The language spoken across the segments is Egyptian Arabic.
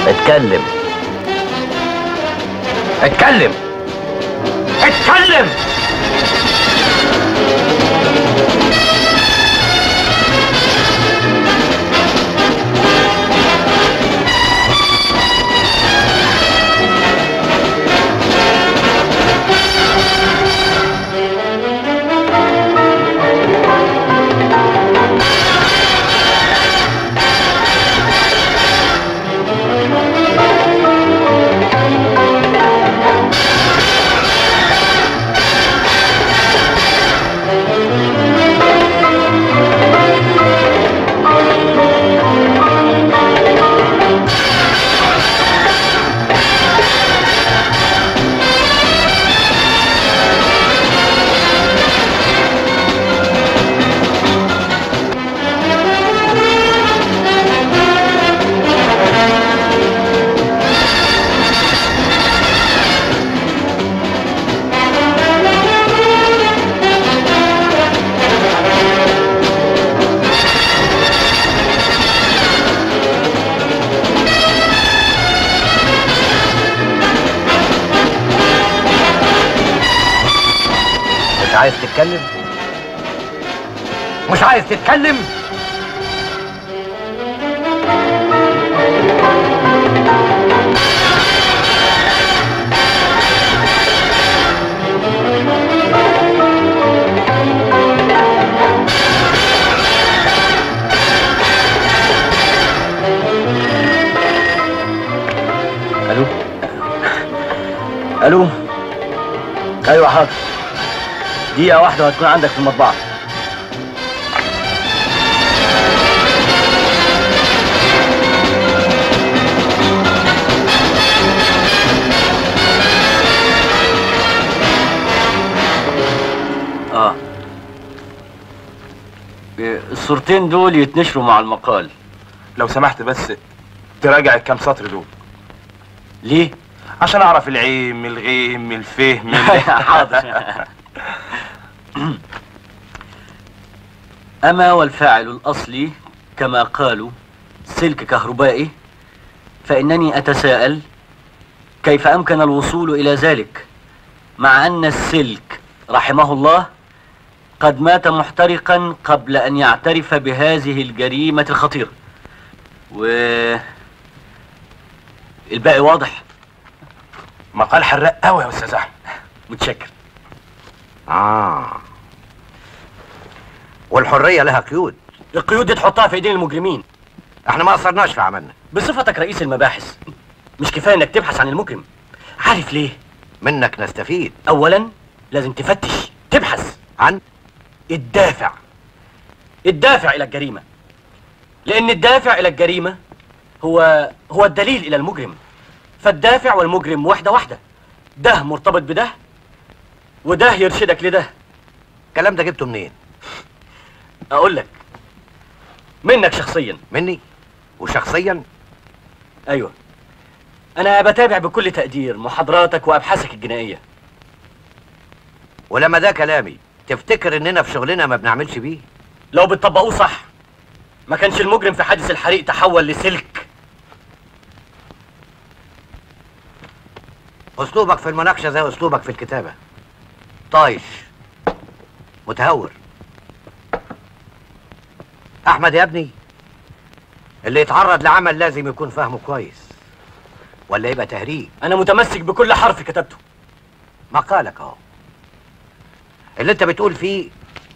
اتكلم اتكلم اتكلم مش عايز تتكلم مش عايز تتكلم الو الو ايوه حاضر دقيقة واحدة وهتكون عندك في المطبعة اه الصورتين دول يتنشروا مع المقال لو سمحت بس تراجع الكام سطر دول ليه؟ عشان اعرف العين من الغيم من الفهم من حاضر أما والفاعل الأصلي كما قالوا سلك كهربائي فإنني أتساءل كيف أمكن الوصول إلى ذلك مع أن السلك رحمه الله قد مات محترقا قبل أن يعترف بهذه الجريمة الخطيرة و الباقي واضح مقال حراق قوي يا استاذ احمد متشكر اه والحرية لها قيود القيود دي تحطها في ايدين المجرمين احنا ما قصرناش في عملنا بصفتك رئيس المباحث مش كفايه انك تبحث عن المجرم عارف ليه منك نستفيد اولا لازم تفتش تبحث عن الدافع الدافع الى الجريمه لان الدافع الى الجريمه هو هو الدليل الى المجرم فالدافع والمجرم واحده واحده ده مرتبط بده وده يرشدك لده الكلام ده جبته منين اقول لك منك شخصيا مني وشخصيا ايوه انا بتابع بكل تقدير محاضراتك وابحاثك الجنائيه ولما ده كلامي تفتكر اننا في شغلنا ما بنعملش بيه لو بتطبقوه صح ما كانش المجرم في حادث الحريق تحول لسلك اسلوبك في المناقشة زي اسلوبك في الكتابة طايش متهور احمد يا ابني اللي يتعرض لعمل لازم يكون فاهمه كويس ولا يبقى تهريج انا متمسك بكل حرف كتبته مقالك اهو اللي انت بتقول فيه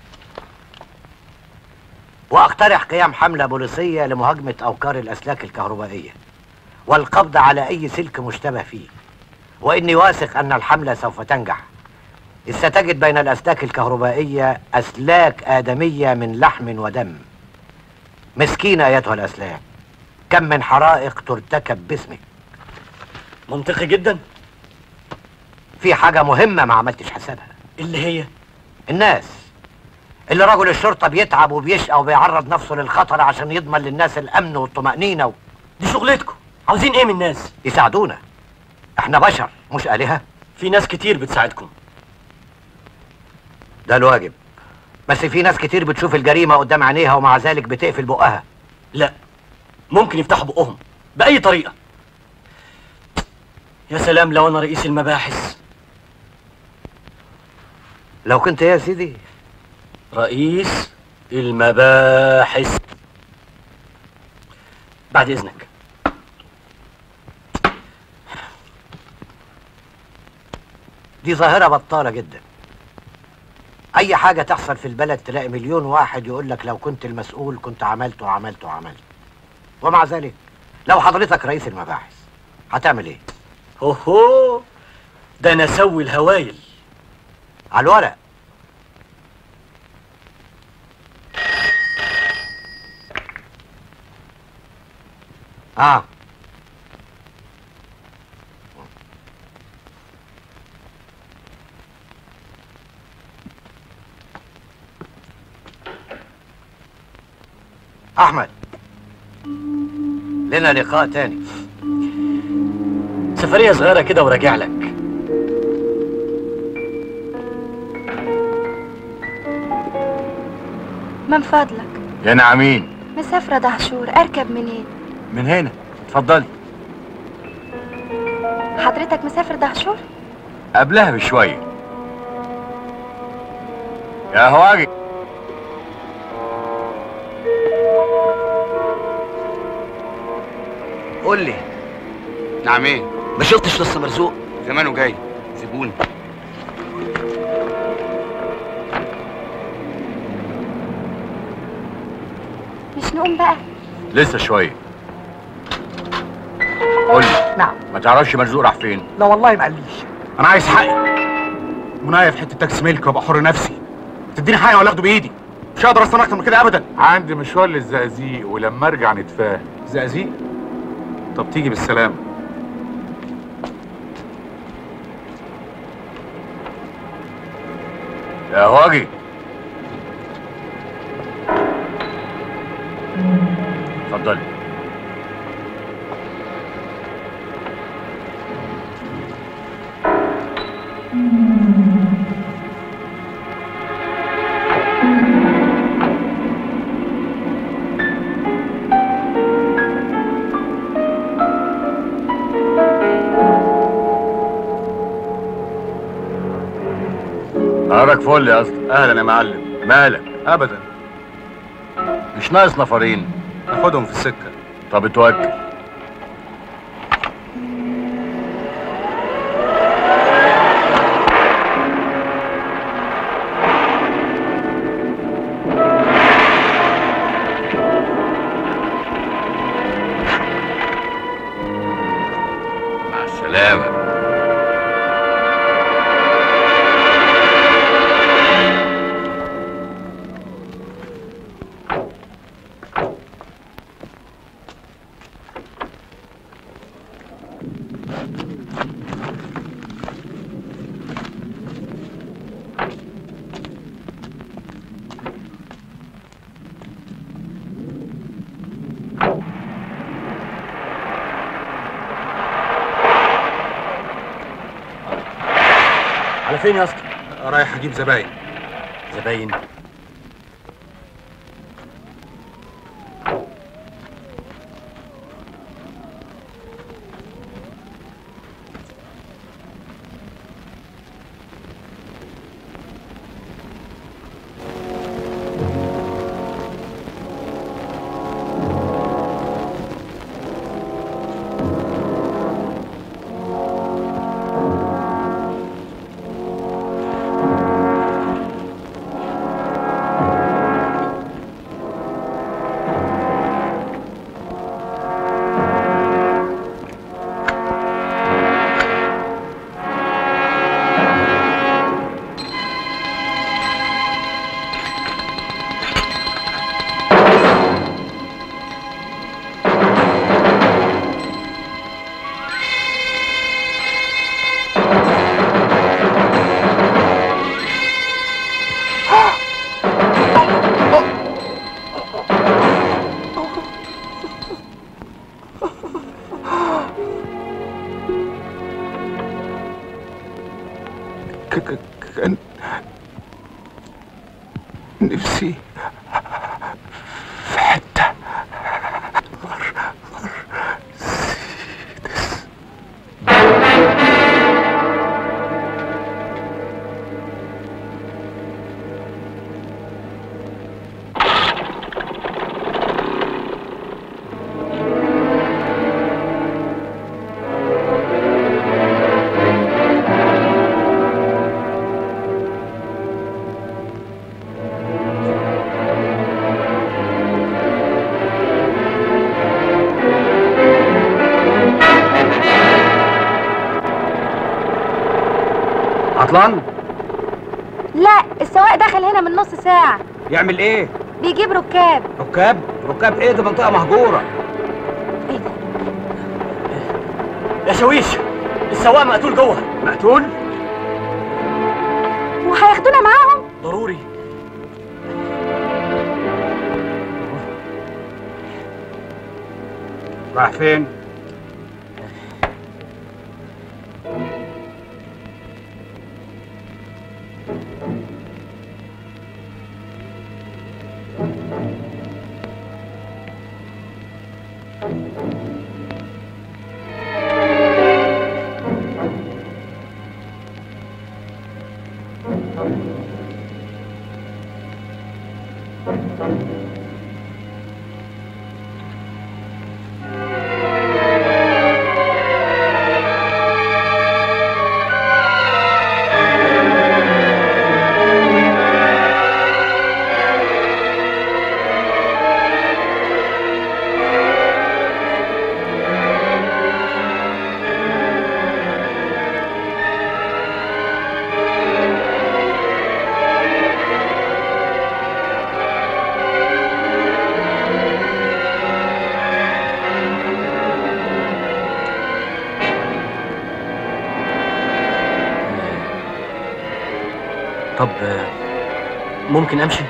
واقترح قيام حملة بوليسية لمهاجمة اوكار الاسلاك الكهربائية والقبض على اي سلك مشتبه فيه واني واثق ان الحملة سوف تنجح إذ ستجد بين الاسلاك الكهربائية اسلاك ادمية من لحم ودم مسكينة ايتها الاسلاك كم من حرائق ترتكب باسمك منطقي جدا في حاجة مهمة ما عملتش حسابها اللي هي الناس اللي رجل الشرطة بيتعب وبيشقى وبيعرض نفسه للخطر عشان يضمن للناس الأمن والطمأنينة و... دي شغلتكم عاوزين ايه من الناس يساعدونا احنا بشر مش آلهة في ناس كتير بتساعدكم ده الواجب بس في ناس كتير بتشوف الجريمة قدام عينيها ومع ذلك بتقفل بقها لا ممكن يفتحوا بقهم باي طريقه يا سلام لو انا رئيس المباحث لو كنت إيه يا سيدي رئيس المباحث بعد اذنك دي ظاهرة بطالة جدا أي حاجة تحصل في البلد تلاقي مليون واحد يقول لك لو كنت المسؤول كنت عملت وعملت وعملت ومع ذلك لو حضرتك رئيس المباحث هتعمل إيه؟ هوهو ده انا اسوي الهوايل على الورق آه أحمد لنا لقاء تاني سفرية صغيرة كده وراجع لك من فضلك يا نعمين مسافرة دهشور أركب منين من هنا اتفضلي حضرتك مسافر دهشور قبلها بشويه يا هواجي قول لي نعم ايه ما شفتش لسه مرزوق زمانه جاي سيبوني مش نقوم بقى لسه شويه قول لي نعم ما تعرفش مرزوق راح فين لا والله ما قاليش انا عايز حقي منايا في حته تاكسي ملك وابقى حر نفسي تديني حقي ولا اخده بايدي مش هقدر استنى اكتر من كده ابدا عندي مشوار للزقازيق ولما ارجع نتفاهم زقازيق طب تيجي بالسلامه يا هواجي اتفضلي نهارك فل يا اسطى اهلا يا معلم مالك ابدا مش ناقص نفرين ناخدهم في السكه طب اتوكل مع السلامة على فين يا اسطى رايح اجيب زباين زباين ك- ك- كان نفسي في حتة مر مر سيدس عطلان لا السواق دخل هنا من نص ساعة يعمل ايه بيجيب ركاب ركاب ركاب ايه دي منطقه مهجوره ايه ده يا شويش السواق مقتول جوه مقتول وهياخدونا معاهم ضروري راح فين طب آه، ممكن امشي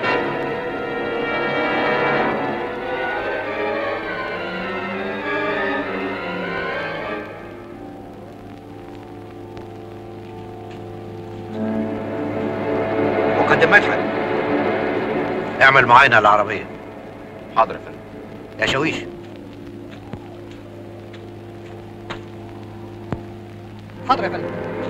مقدم مدحت اعمل معاينة للعربية حاضر يا فندم يا شويش حاضر يا فندم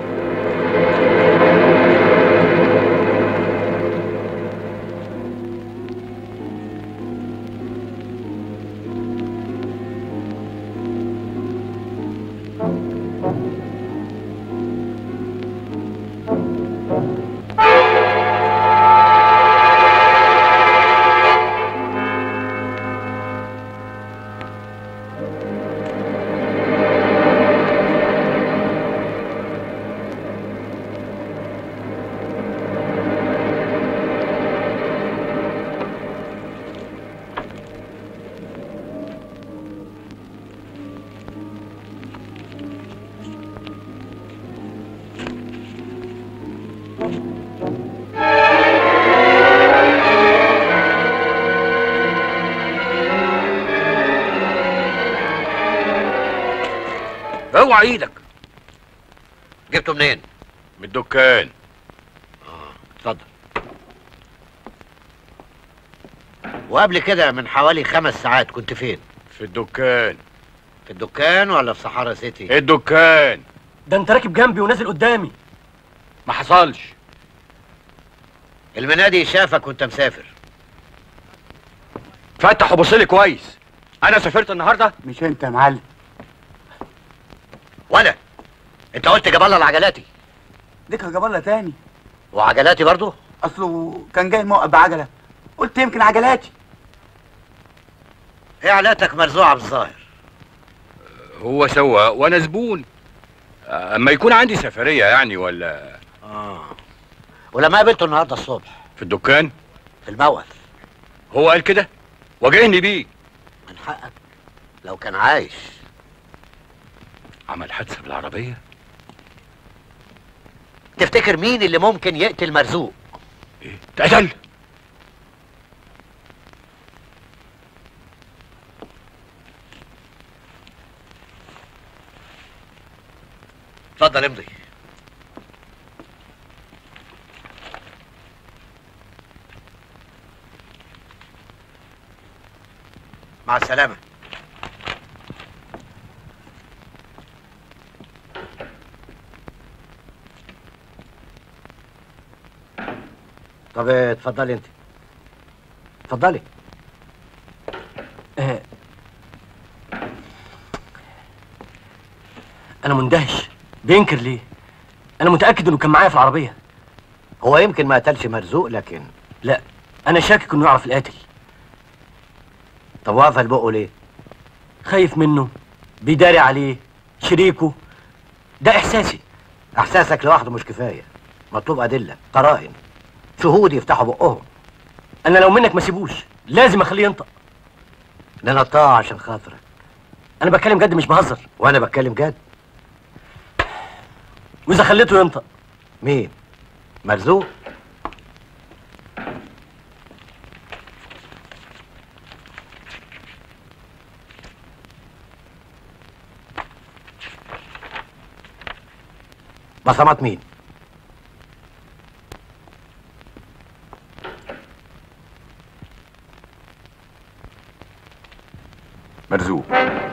اوعى ايدك جبته منين؟ من الدكان اتفضل وقبل كده من حوالي خمس ساعات كنت فين؟ في الدكان في الدكان ولا في صحارى سيتي؟ الدكان ده انت راكب جنبي ونازل قدامي ما حصلش المنادي شافك وانت مسافر فتح وبص لي كويس انا سافرت النهارده مش انت يا معلم ولا انت قلت جاب الله العجلاتي ديك جاب الله تاني وعجلاتي برضو؟ اصله كان جاي موقف بعجله قلت يمكن عجلاتي ايه علاقتك مرزوعه بالظاهر هو سواق وانا زبون اما يكون عندي سفريه يعني ولا اه ولما قابلته النهارده الصبح في الدكان في الموقف هو قال كده واجهني بيه من حقك لو كان عايش عمل حادثه بالعربيه تفتكر مين اللي ممكن يقتل مرزوق ايه اتقتل اتفضل امضي مع السلامة طب اتفضلي انت اتفضلي آه. انا مندهش بينكر ليه انا متاكد انه كان معايا في العربيه هو يمكن ما قتلش مرزوق لكن لا انا شاكك انه يعرف القاتل طب واقفه لبقه ليه؟ خايف منه بيداري عليه شريكه ده احساسي احساسك لوحده مش كفايه مطلوب ادله قرائن شهود يفتحوا بقهم انا لو منك ما سيبوش لازم اخليه ينطق ننطقها عشان خاطرك انا بتكلم جد مش بهزر وانا بتكلم جد واذا خليته ينطق مين مرزوق بصمات مين مرزوق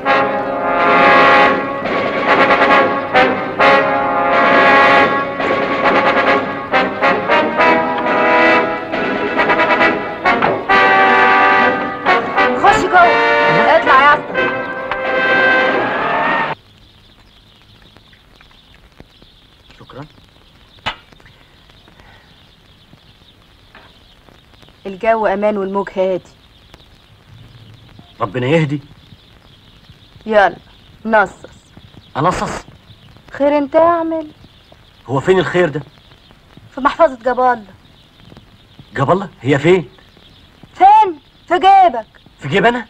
خش جوه اطلع يا اسطى شكرا الجو امان والموج هادي ربنا يهدي يلا نصص انصص خير انت اعمل هو فين الخير ده في محفظة جبالة جاب الله هي فين فين في جيبك في جيب انا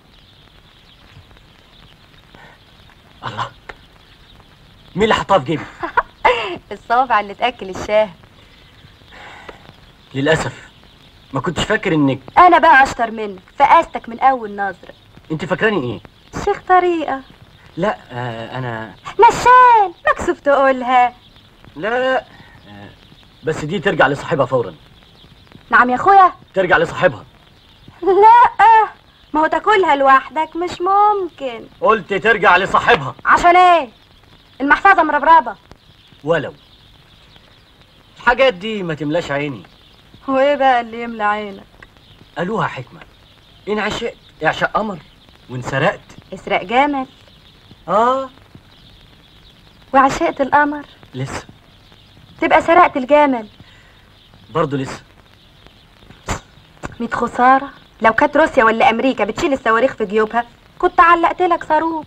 الله مين اللي حطها في جيبي الصوابع اللي تاكل الشاه للاسف ما كنتش فاكر انك انا بقى اشطر منك فقاستك من اول نظرة انت فاكراني ايه شيخ طريقة لا آه انا نشال مكسوف تقولها لا لا آه بس دي ترجع لصاحبها فورا نعم يا اخويا ترجع لصاحبها لا ما هو تاكلها لوحدك مش ممكن قلت ترجع لصاحبها عشان ايه المحفظة مربربة ولو الحاجات دي ما تملاش عيني هو ايه بقى اللي يملى عينك قالوها حكمة إن عشقت اعشق قمر وإن سرقت اسرق جمل آه وعشقت القمر لسه تبقى سرقت الجمل برضه لسه ميت خسارة لو كانت روسيا ولا أمريكا بتشيل الصواريخ في جيوبها كنت علقت لك صاروخ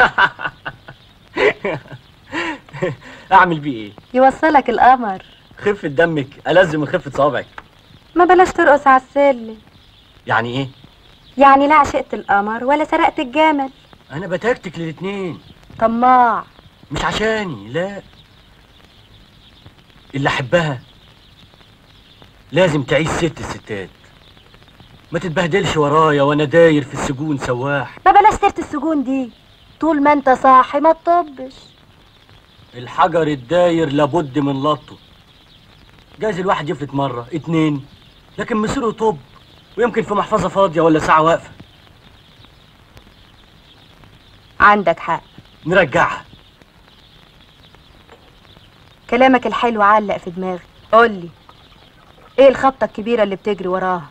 أعمل بيه إيه؟ يوصلك القمر خفة دمك ألزم من خفة صوابعك ما بلاش ترقص على السلم يعني إيه؟ يعني لا عشقت القمر ولا سرقت الجمل أنا بتكتك للاتنين طماع مش عشاني لا اللي أحبها لازم تعيش ست الستات ما تتبهدلش ورايا وانا داير في السجون سواح ما بلاش سيرة السجون دي طول ما انت صاحي ما تطبش الحجر الداير لابد من لطه جايز الواحد يفلت مرة اتنين لكن مصيره طب ويمكن في محفظة فاضية ولا ساعة واقفة عندك حق نرجعها كلامك الحلو علق في دماغي قولي ايه الخبطة الكبيرة اللي بتجري وراها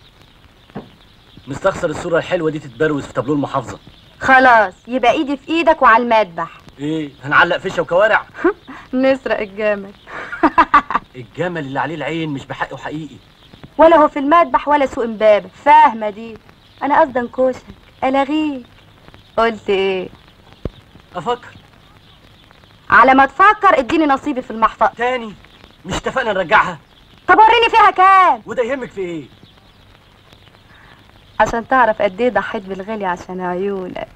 مستخسر الصورة الحلوة دي تتبروز في تابلو المحافظة خلاص يبقى ايدي في ايدك وعلى المذبح ايه هنعلق فيشة وكوارع نسرق الجمل الجمل اللي عليه العين مش بحقه حقيقي ولا هو في المذبح ولا سوق امبابة فاهمة دي انا قصدي انكشك الغيك قلت ايه افكر على ما تفكر اديني نصيبي في المحفظة تاني مش اتفقنا نرجعها طب وريني فيها كام وده يهمك في ايه عشان تعرف قد ايه ضحيت بالغالي عشان عيونك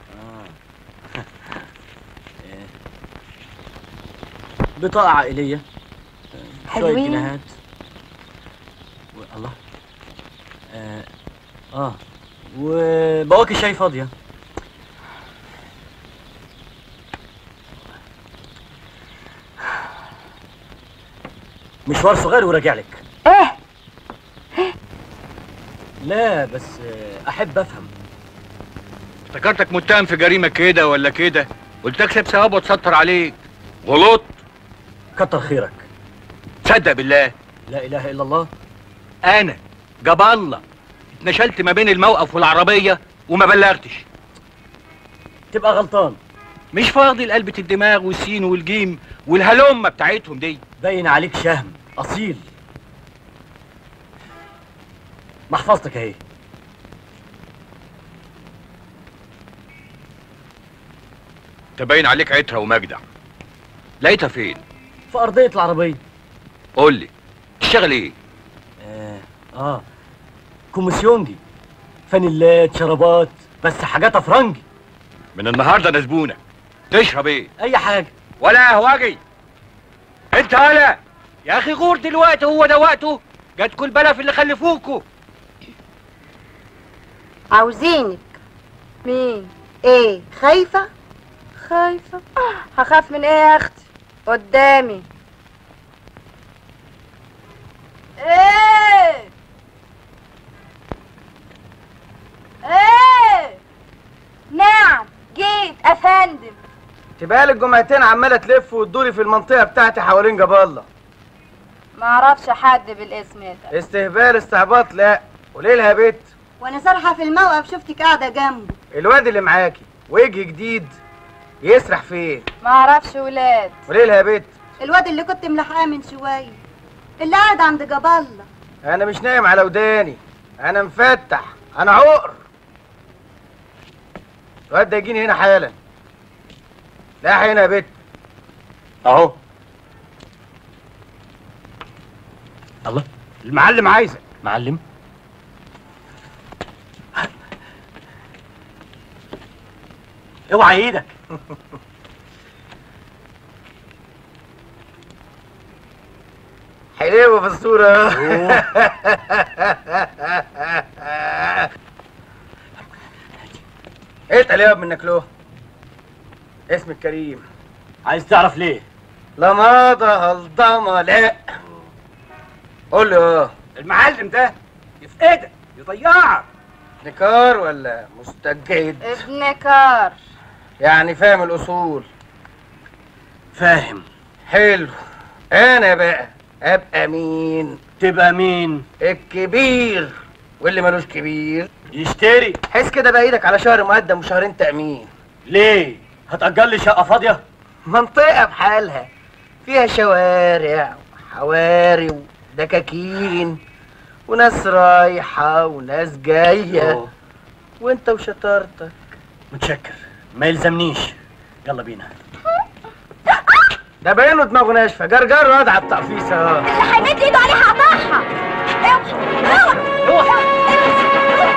بطاقة عائلية شوية حلوين. جنيهات و... الله آه. اه وبواكي شاي فاضية مشوار صغير وراجع لك ايه لا بس آه، احب افهم افتكرتك متهم في جريمه كده ولا كده قلت تكسب ثواب وتستر عليك غلط كتر خيرك تصدق بالله لا اله الا الله انا جاب الله اتنشلت ما بين الموقف والعربيه وما بلغتش تبقى غلطان مش فاضي لقلبة الدماغ والسين والجيم والهلمه بتاعتهم دي باين عليك شهم اصيل محفظتك اهي تبين عليك عترة ومجدع لقيتها فين في ارضية العربية قول لي تشتغل ايه اه, آه. كوميسيون دي فانيلات شرابات بس حاجات افرنجي من النهارده انا زبونك تشرب ايه اي حاجه ولا قهوجي انت ولا يا اخي غور دلوقتي هو ده وقته جاتكوا البلا في اللي خلفوكوا عاوزينك مين ايه خايفة خايفة هخاف من ايه يا اختي قدامي ايه ايه نعم جيت افندم تبقى الجمعتين عماله تلف وتدوري في المنطقه بتاعتي حوالين جبال الله ما اعرفش حد بالاسم ده استهبال استعباط لا وليه لها بيت وانا سارحه في الموقف شفتك قاعده جنبه الواد اللي معاكي وجه جديد يسرح فين ما اعرفش ولاد وليه لها بيت الواد اللي كنت ملحقاه من شويه اللي قاعد عند جبله انا مش نايم على وداني انا مفتح انا عقر الواد ده يجيني هنا حالا لا هنا يا بيت اهو الله المعلم عايزك معلم اوعى ايدك حلوه في الصوره اتقل يا منك له اسمك كريم عايز تعرف ليه لا ماضى هلضمه لا قول له اه المعلم ده يفقدك يضيعك نكار ولا مستجد ابن كار يعني فاهم الاصول فاهم حلو انا بقى ابقى مين تبقى مين الكبير واللي ملوش كبير يشتري حس كده بقى ايدك على شهر مقدم وشهرين تأمين ليه هتأجر لي شقة فاضية منطقة بحالها فيها شوارع وحواري ودكاكين وناس رايحة وناس جاية أوه. وانت وشطارتك متشكر ما يلزمنيش يلا بينا ده باينه دماغه ناشفة جرجر واد على التقفيصة اه اللي هيمد ايده عليه هقطعها اوعى اوعى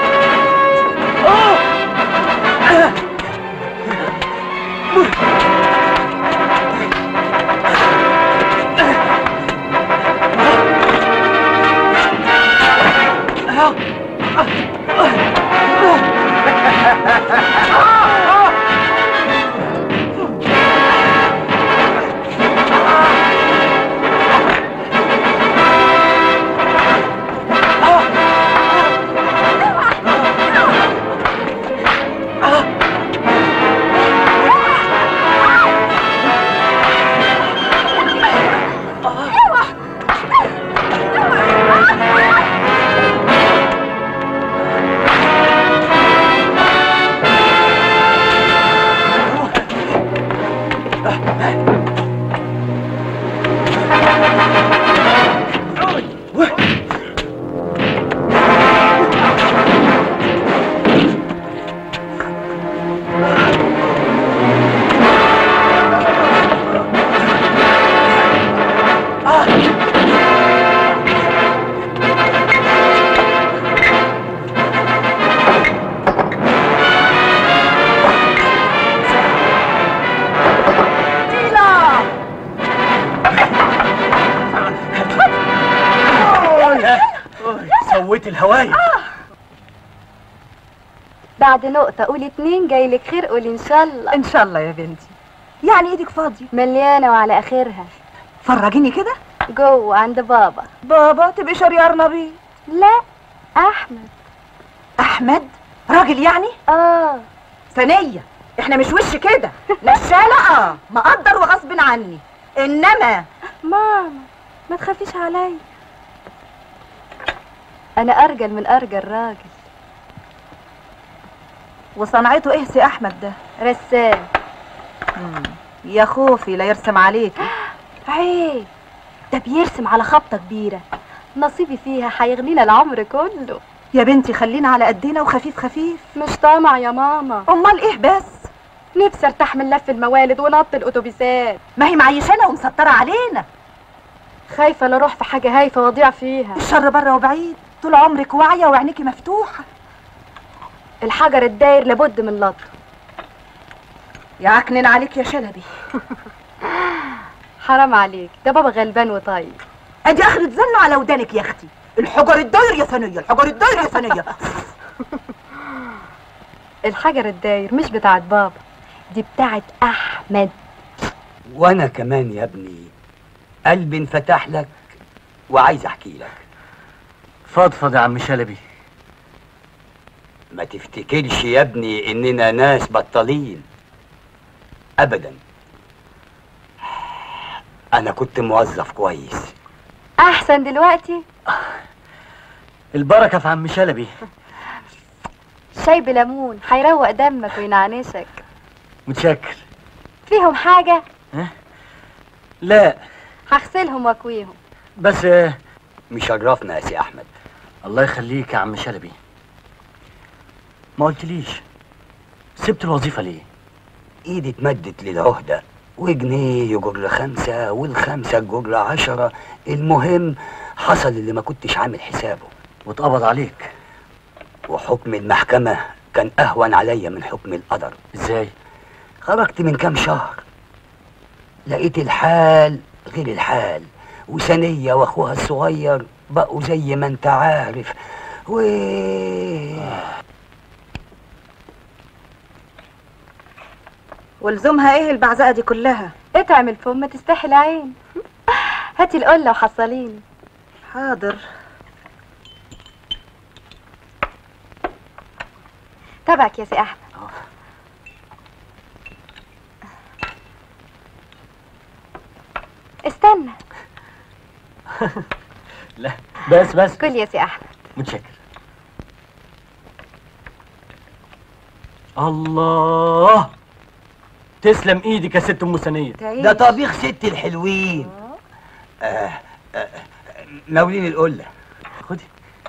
سويت الهواية بعد نقطة قولي اتنين جايلك خير قولي ان شاء الله ان شاء الله يا بنتي يعني ايدك فاضيه مليانة وعلى اخرها فرجيني كده جوه عند بابا بابا تبقي شريار نبيل لا احمد احمد راجل يعني اه ثانيه احنا مش وش كده نشالة اه مقدر وغصب عني انما ماما ما تخافيش عليا انا ارجل من ارجل راجل وصنعته ايه سي احمد ده رسام يا خوفي لا يرسم عليك عيب ده بيرسم على خبطة كبيرة نصيبي فيها هيغنينا العمر كله يا بنتي خلينا على قدنا وخفيف خفيف مش طمع يا ماما امال ايه بس نفسي ارتاح من لف الموالد ونط الاتوبيسات ما هي معيشانا ومسطره علينا خايفة لا اروح في حاجة هايفة واضيع فيها الشر بره وبعيد طول عمرك واعية وعينيكي مفتوحة الحجر الداير لابد من لطف يعكنن عليك يا شلبي حرام عليك ده بابا غلبان وطيب ادي اخرة زنه على ودانك يا اختي الحجر الداير يا ثانية الحجر الداير يا ثانية الحجر الداير مش بتاعت بابا دي بتاعت احمد وانا كمان يا ابني قلبي انفتح لك وعايز احكي لك فضفض يا عم شلبي ما تفتكرش يا ابني اننا ناس بطالين ابدا انا كنت موظف كويس احسن دلوقتي البركة في عم شلبي شاي بليمون هيروق دمك وينعنشك متشكر فيهم حاجة لا هغسلهم واكويهم بس آه، مشرفنا يا سي احمد الله يخليك يا عم شلبي ما قلتليش سبت الوظيفة ليه ايدي اتمدت للعهدة وجنيه يجر خمسة والخمسة تجر عشرة المهم حصل اللي ما كنتش عامل حسابه واتقبض عليك وحكم المحكمة كان أهون عليا من حكم القدر ازاي خرجت من كام شهر لقيت الحال غير الحال وسنية واخوها الصغير بقوا زي ما انت عارف و ولزومها ايه البعزقة دي كلها اتعم الفم ما تستحي العين هاتي القلة وحصليني حاضر تبعك يا سي احمد استنى لا بس بس كل يا سي احمد متشكر الله تسلم ايدك يا ست ام سنيه ده طبيخ ست الحلوين آه آه ناولين القلة خدي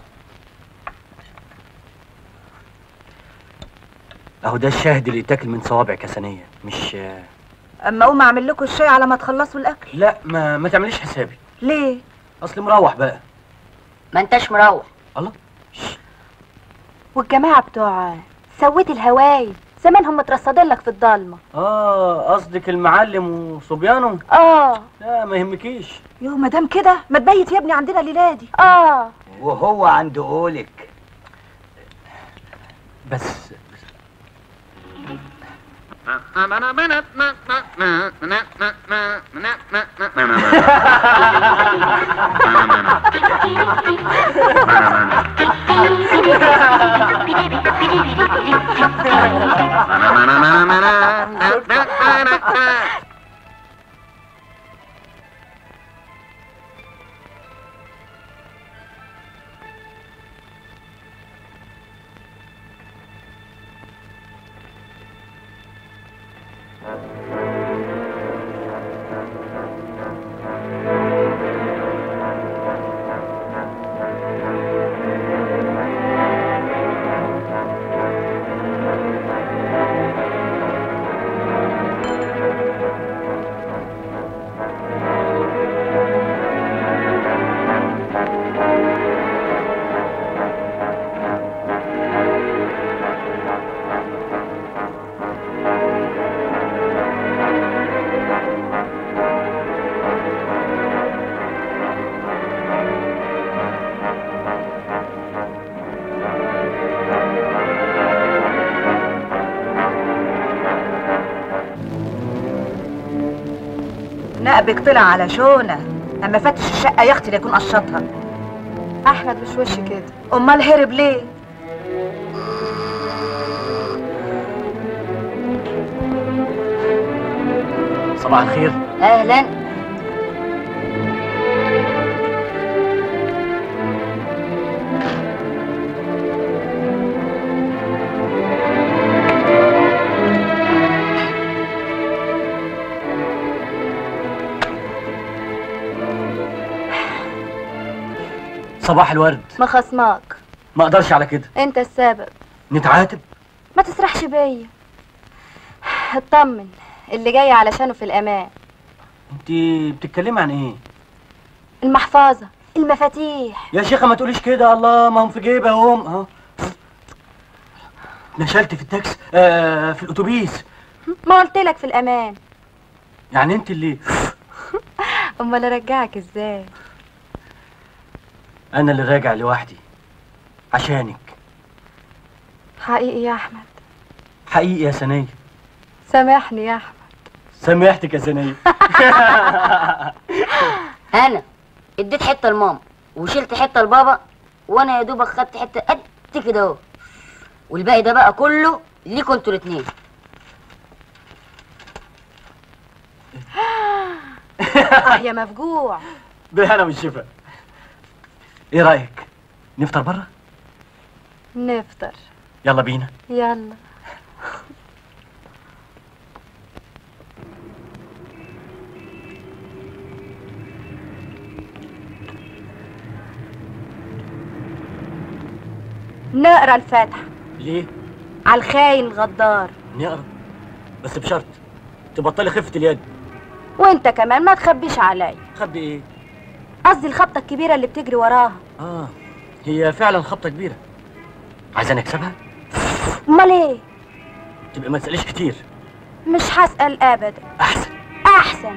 اهو ده الشاهد اللي يتاكل من صوابعك يا سنيه مش اما اقوم اعمل لكم الشاي على ما تخلصوا الاكل لا ما ما تعمليش حسابي ليه اصل مروح بقى ما انتش مروح الله والجماعة بتوع سويت الهواي زمانهم مترصدين لك في الضلمة اه قصدك المعلم وصبيانه اه لا ما يهمكيش يو مدام كده ما تبيت يا ابني عندنا الليله دي اه وهو عند قولك بس نقبك طلع على شونه اما فتش الشقه يا اختي ليكون قشطها احمد مش وش كده امال هرب ليه صباح الخير اهلا صباح الورد ما خصماك ما اقدرش على كده انت السبب نتعاتب ما تسرحش بيا اطمن اللي جاي علشانه في الامان انت بتتكلمي عن ايه المحفظة المفاتيح يا شيخة ما تقوليش كده الله ما هم في جيبي اهم اه نشلت في التاكس آه في الاتوبيس ما قلت لك في الأمان يعني انت اللي أمال أرجعك إزاي انا اللي راجع لوحدي عشانك حقيقي يا أحمد حقيقي يا سنية سامحني يا أحمد سامحتك يا سنية انا اديت حته لماما وشلت حته لبابا وانا يا دوبك خدت حته قد كده اهو والباقي ده بقى كله ليكوا انتوا الاتنين آه يا مفجوع بالهنا والشفا ايه رايك نفطر بره نفطر يلا بينا يلا نقرا الفاتحة ليه على الخاين الغدار نقرا بس بشرط تبطلي خفة اليد وانت كمان ما تخبيش عليا خبي ايه قصدي الخبطة الكبيرة اللي بتجري وراها اه هي فعلا خبطة كبيرة عايزة نكسبها امال ايه تبقى ما تسأليش كتير مش هسأل ابدا احسن احسن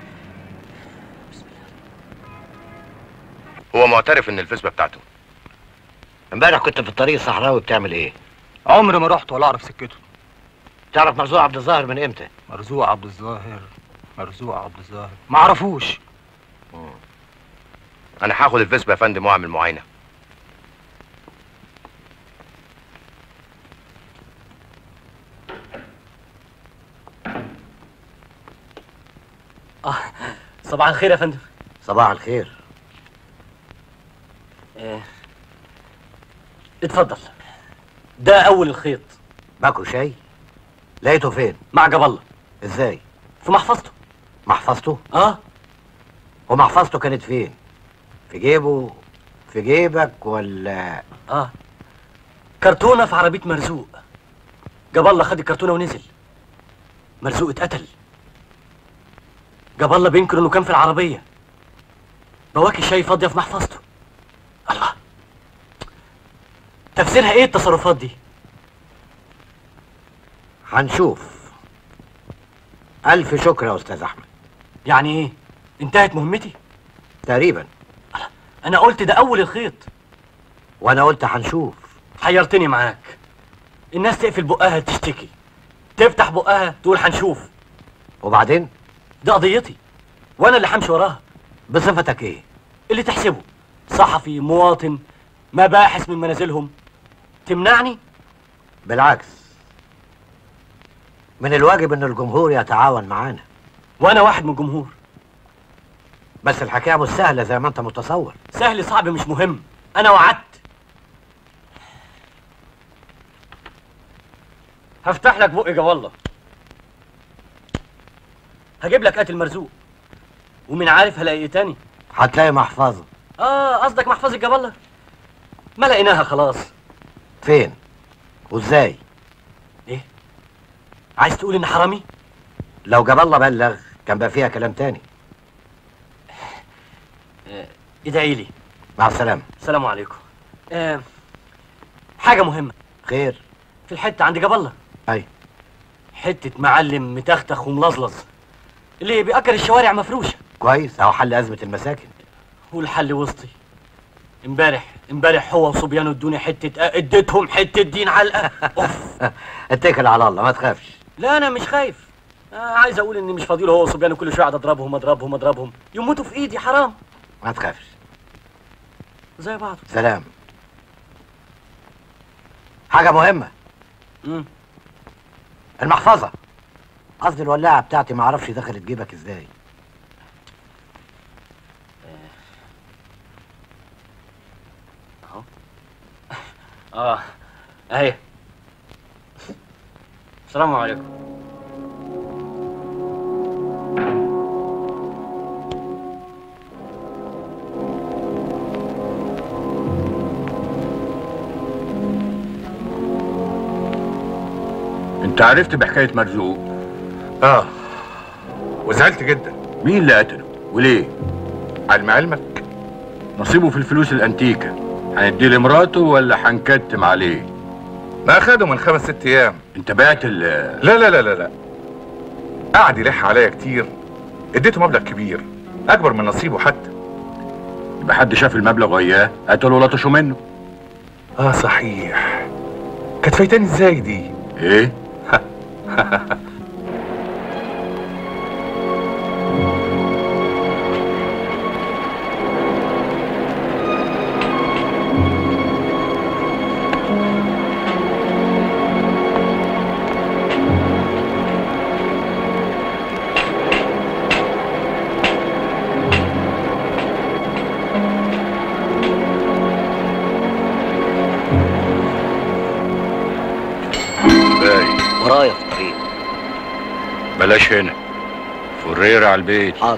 هو معترف ان الفسبه بتاعته امبارح كنت في الطريق الصحراوي بتعمل ايه؟ عمري ما رحت ولا اعرف سكته تعرف مرزوق عبد الظاهر من امتى؟ مرزوق عبد الظاهر مرزوق عبد الظاهر ما اعرفوش انا هاخد الفسبه يا فندم واعمل معاينه اه صباح الخير يا فندم صباح الخير آه. اتفضل ده اول الخيط باكو شاي؟ لقيته فين؟ مع جاب الله ازاي؟ في محفظته محفظته؟ اه ومحفظته كانت فين؟ في جيبه في جيبك ولا اه كرتونة في عربية مرزوق جاب الله خد الكرتونة ونزل مرزوق اتقتل جاب الله بينكر انه كان في العربية بواكي الشاي فاضية في محفظته الله تفسيرها ايه التصرفات دي هنشوف ألف شكر يا أستاذ أحمد يعني ايه انتهت مهمتي تقريبا انا قلت ده اول الخيط وأنا قلت هنشوف حيرتني معاك الناس تقفل بقها تشتكي تفتح بقها تقول هنشوف وبعدين دي قضيتي وانا اللي همشي وراها بصفتك إيه؟ اللي تحسبه صحفي مواطن مباحث من منازلهم تمنعني بالعكس من الواجب إن الجمهور يتعاون معانا وانا واحد من الجمهور بس الحكاية مش سهلة زي ما أنت متصور سهل صعب مش مهم انا وعدت هفتح لك بقي جاب الله هجيب لك قاتل مرزوق ومين عارف هلاقي ايه تاني هتلاقي محفظة اه قصدك محفظة جاب الله ما لقيناها خلاص فين؟ وإزاي؟ ايه عايز تقول ان حرامي لو جاب الله بلغ كان بقى فيها كلام تاني آه، ادعي لي مع السلامة السلام عليكم آه حاجة مهمة خير في الحتة عند جاب الله أي حتة معلم متختخ وملظلظ اللي بيأكل الشوارع مفروشة كويس أهو حل أزمة المساكن والحل وسطي امبارح امبارح هو وصبيانه ادوني حتة آه، اديتهم حتة دين علقة اوف اتكل على الله ما تخافش لا انا مش خايف آه عايز اقول اني مش فاضي له هو وصبيانه كل شوية اقعد اضربهم اضربهم اضربهم يموتوا في ايدي حرام ما تخافش زي بعض سلام حاجة مهمة مم. المحفظة قصدي الولاعة بتاعتي ما اعرفش دخلت جيبك ازاي اه اهي السلام عليكم انت عرفت بحكايه مرزوق اه وزعلت جدا مين اللي قتله وليه علم علمك نصيبه في الفلوس الانتيكه هنديه لمراته ولا هنكتم عليه ما اخده من خمس ست ايام انت بعت ال لا لا لا لا لا قعد يلح عليا كتير اديته مبلغ كبير اكبر من نصيبه حتى يبقى حد شاف المبلغ وياه قتلوا لطشوا منه اه صحيح كانت فايتاني ازاي دي ايه باي ورايا في الطريق بلاش هنا فريرة على البيت حاضر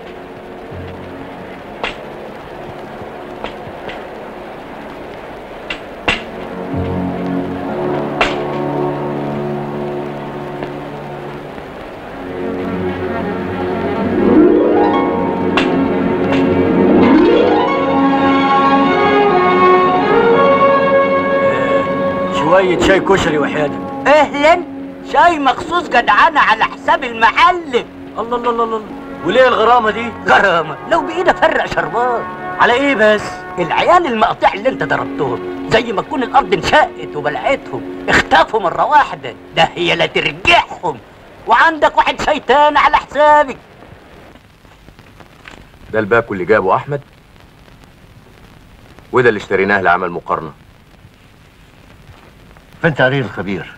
شوية شاي كشري وحياتك اهلا شاي مخصوص جدعانة على حساب المحل الله الله الله الله وليه الغرامة دي؟ غرامة لو بإيدي فرق شربات على ايه بس؟ العيال المقاطع اللي انت ضربتهم زي ما تكون الارض انشقت وبلعتهم اختفوا مرة واحدة ده هي لا ترجعهم وعندك واحد شيطان على حسابك ده الباكو اللي جابه احمد وده اللي اشتريناه لعمل مقارنه فين تقرير الخبير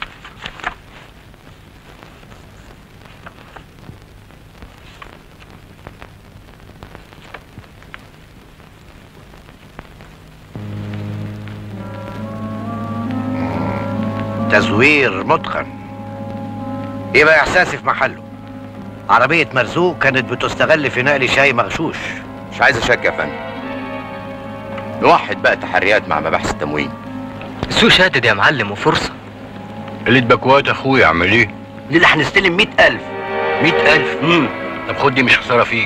تزوير متقن يبقى احساسي في محله عربية مرزوق كانت بتستغل في نقل شاي مغشوش مش عايز اشك يا فندم نوحد بقى تحريات مع مباحث التموين السوق شادد يا معلم وفرصة قلة باكوات اخويا اعمل ايه؟ اللي هنستلم مئة ألف مئة ألف امم طب خد دي مش خسارة فيك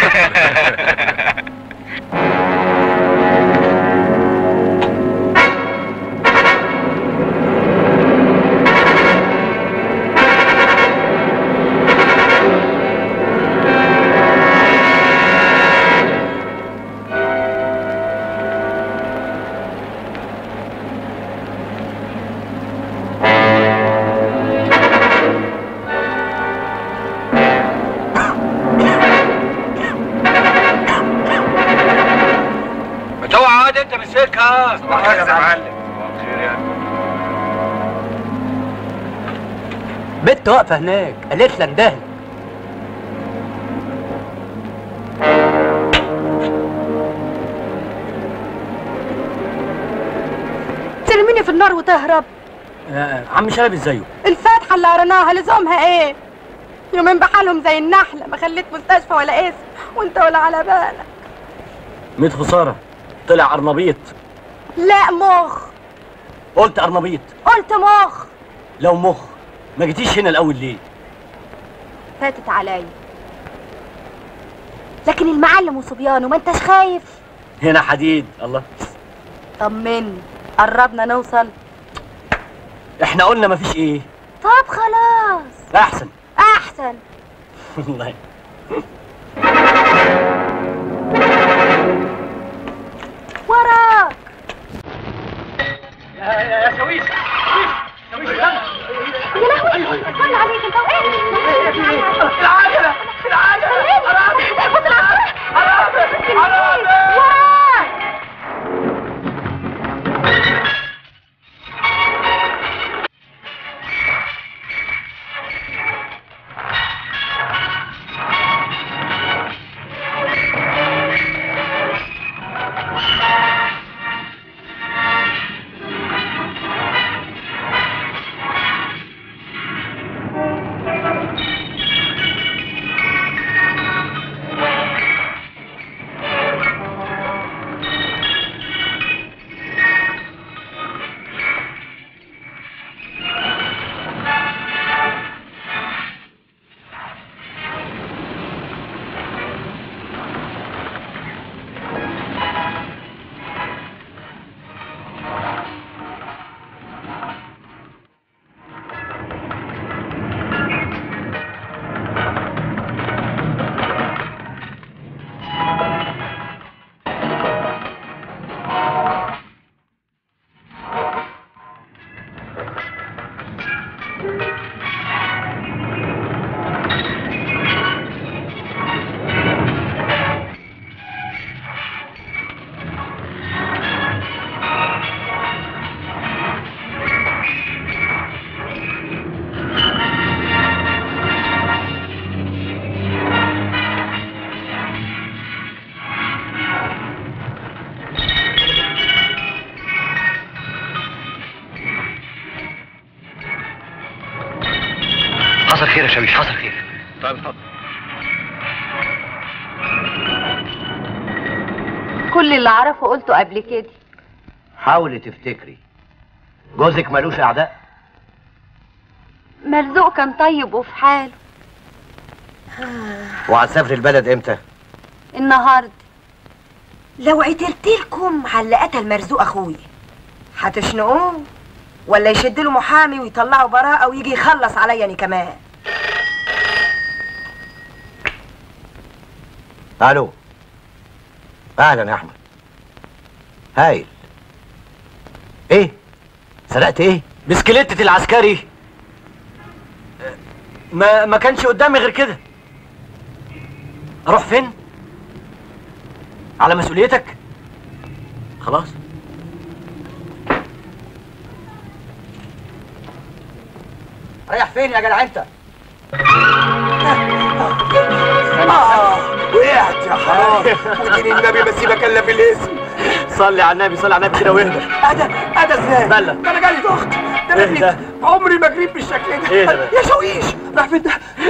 ما توعد انت مسكها صباح الخير يا معلم بنت واقفة هناك قالت لك ده ترميني في النار وتهرب آه عم شلبي ازايه؟ الفاتحة اللي قريناها لزومها ايه يومين بحالهم زي النحلة ما خليت مستشفى ولا اسم وانت ولا على بالك ميت خسارة طلع أرنبيط لا مخ قلت أرنبيط قلت مخ لو مخ ما جيتيش هنا الأول ليه؟ فاتت عليا لكن المعلم وصبيانه ما انتش خايف هنا حديد الله طمني قربنا نوصل احنا قلنا مفيش ايه طب خلاص احسن احسن والله وراك يا يا شويش شويش يا لهوي صلي عليك انت وقعت العجلة العجلة خد العجلة وراك خير يا شاويش حصل خير طيب اتفضل كل اللي اعرفه قلته قبل كده حاولي تفتكري جوزك ملوش اعداء مرزوق كان طيب وفي حاله وهتسافري البلد امتى النهارده لو عتلت لكم على اللي قتل مرزوق اخويا هتشنقوه ولا يشد له محامي ويطلعوا براءه ويجي يخلص عليا انا كمان الو اهلا يا احمد هايل ايه سرقت ايه بسكليتة العسكري ما ما كانش قدامي غير كده اروح فين على مسؤوليتك خلاص رايح فين يا جدع انت وقعت يا حرام ودين النبي بس بكلم الاسم صلي على النبي صلي على النبي كده واهدى اهدى اهدى ازاي؟ بلى. ده انا جالي ضغط ده انا اهدى. جريت. عمري ما جريت بالشكل ده اهدى بقى. يا شويش راح فين ده؟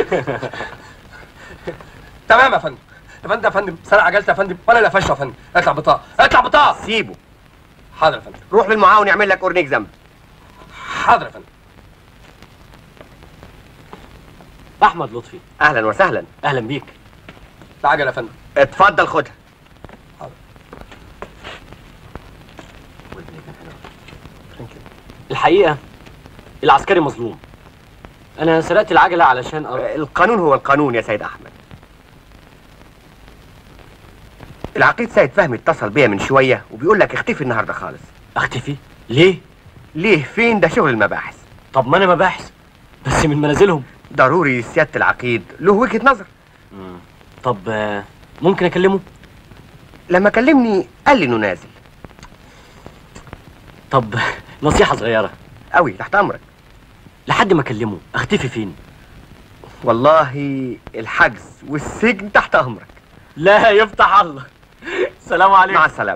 تمام يا فندم يا فندم يا فندم سرق عجلتي يا فندم وانا اللي قفشته يا فندم اطلع بطاقه اطلع بطاقه سيبه حاضر يا فندم روح للمعاون يعمل لك اورنيك ذنب حاضر يا فندم احمد لطفي اهلا وسهلا اهلا بيك العجله يا فندم اتفضل خدها الحقيقة العسكري مظلوم انا سرقت العجلة علشان أر... القانون هو القانون يا سيد احمد العقيد سيد فهمي اتصل بيا من شويه وبيقول لك اختفي النهارده خالص اختفي ليه ليه فين ده شغل المباحث طب ما انا مباحث بس من منازلهم ضروري سياده العقيد له وجهه نظر طب آه، ممكن اكلمه لما كلمني قال لي انه نازل طب نصيحة صغيرة قوي تحت امرك لحد ما اكلمه اختفي فين والله الحجز والسجن تحت امرك لا يفتح الله سلام عليكم مع السلامه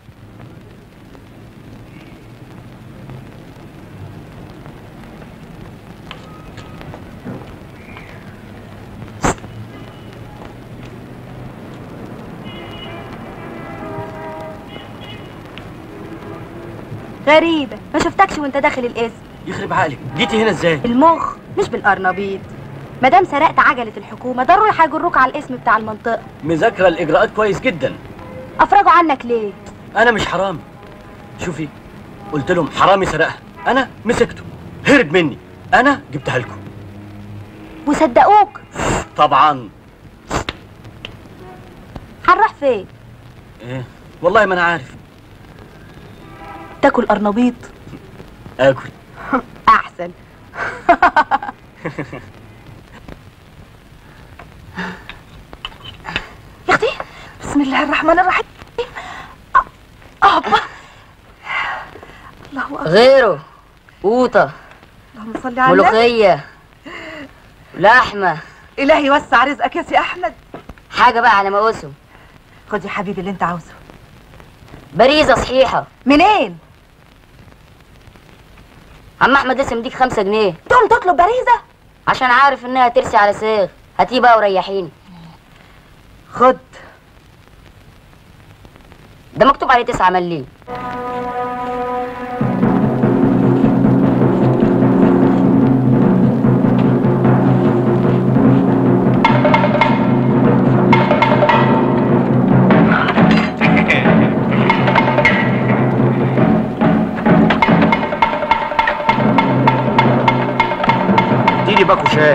غريبة ما شفتكش وانت داخل القسم يخرب عقلك جيتي هنا ازاي المخ مش بالقرنبيط مادام سرقت عجلة الحكومة ضروري هيجروك على الاسم بتاع المنطقة مذاكرة الاجراءات كويس جدا افرجوا عنك ليه انا مش حرامي شوفي قلت لهم حرامي سرقها انا مسكته هرب مني انا جبتها لكم وصدقوك طبعا هنروح فين ايه والله ما انا عارف تاكل قرنبيط اكل احسن يا اختي بسم الله الرحمن الرحيم ابا الله اكبر غيره قوطة اللهم صل على النبي ملوخية لحمة الهي يوسع رزقك يا سي احمد حاجة بقى على مقاسه خد يا حبيبي اللي انت عاوزه باريزة صحيحة منين عم احمد لسه مديك خمسة جنيه تقوم تطلب باريزة عشان عارف انها ترسي على ساغ هاتيه بقى وريحيني خد ده مكتوب عليه تسعة مليم اديني باكو شاي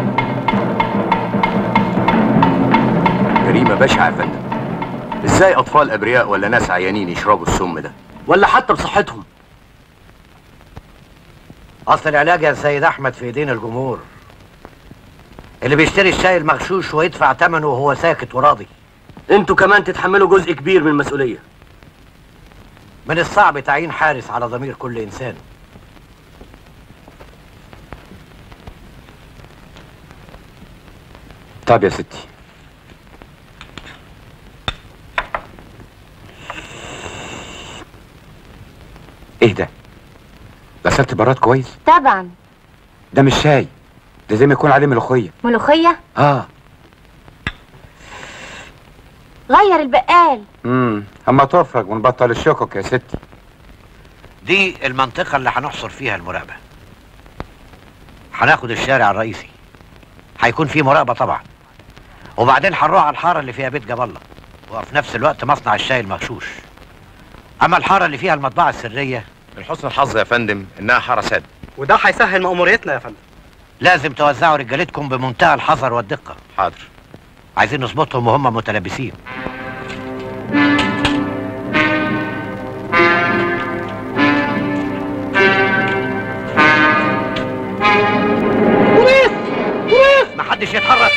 جريمة بشعة يا فندم ازاي اطفال ابرياء ولا ناس عيانين يشربوا السم ده ولا حتى بصحتهم اصل العلاج يا سيد احمد في ايدين الجمهور اللي بيشتري الشاي المغشوش ويدفع ثمنه وهو ساكت وراضي انتوا كمان تتحملوا جزء كبير من المسؤولية من الصعب تعيين حارس على ضمير كل انسان طب يا ستي ايه ده غسلت براد كويس طبعا ده مش شاي لازم يكون عليه ملوخيه ملوخية اه غير البقال امم اما تفرج ونبطل الشكك يا ستي دي المنطقة اللي هنحصر فيها المراقبة هناخد الشارع الرئيسي هيكون فيه مراقبة طبعا وبعدين هنروح على الحارة اللي فيها بيت جاب الله وفي نفس الوقت مصنع الشاي المغشوش أما الحارة اللي فيها المطبعة السرية من حسن الحظ يا فندم انها حاره سد وده هيسهل مأموريتنا يا فندم لازم توزعوا رجالتكم بمنتهى الحذر والدقة حاضر عايزين نظبطهم وهم متلبسين بوليس بوليس محدش يتحرك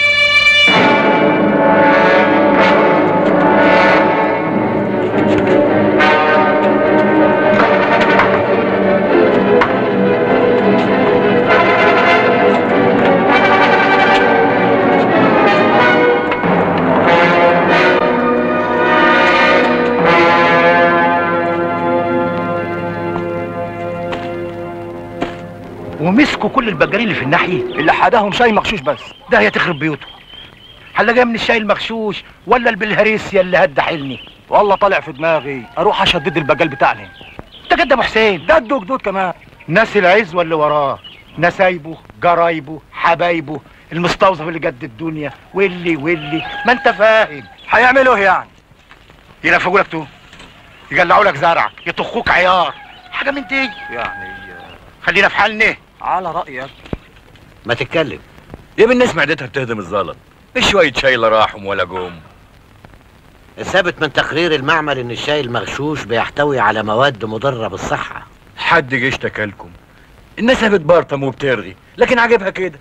ومسكوا كل البجارين اللي في الناحيه اللي حداهم شاي مغشوش بس ده هي تخرب بيوته هلا جاي من الشاي المغشوش ولا البلهارسيا اللي هد حلني والله طالع في دماغي اروح اشدد البجال بتاعنا ده جد ابو حسين ده الدو جدود كمان ناس العزوه اللي وراه نسايبه جرايبه حبايبه المستوظف اللي جد الدنيا واللي واللي ما انت فاهم هيعملوا ايه يعني يلفقوا لك تو يجلعوا لك زرعك يطخوك عيار حاجه من دي يعني خلينا في حالنا على رايك ما تتكلم ايه بالناس معدتها بتهدم الزلط مش شويه شاي لا راحهم ولا جم ثابت من تقرير المعمل ان الشاي المغشوش بيحتوي على مواد مضرة بالصحة حد جه اشتكى لكم الناس بتبرطم وبترغي لكن عاجبها كده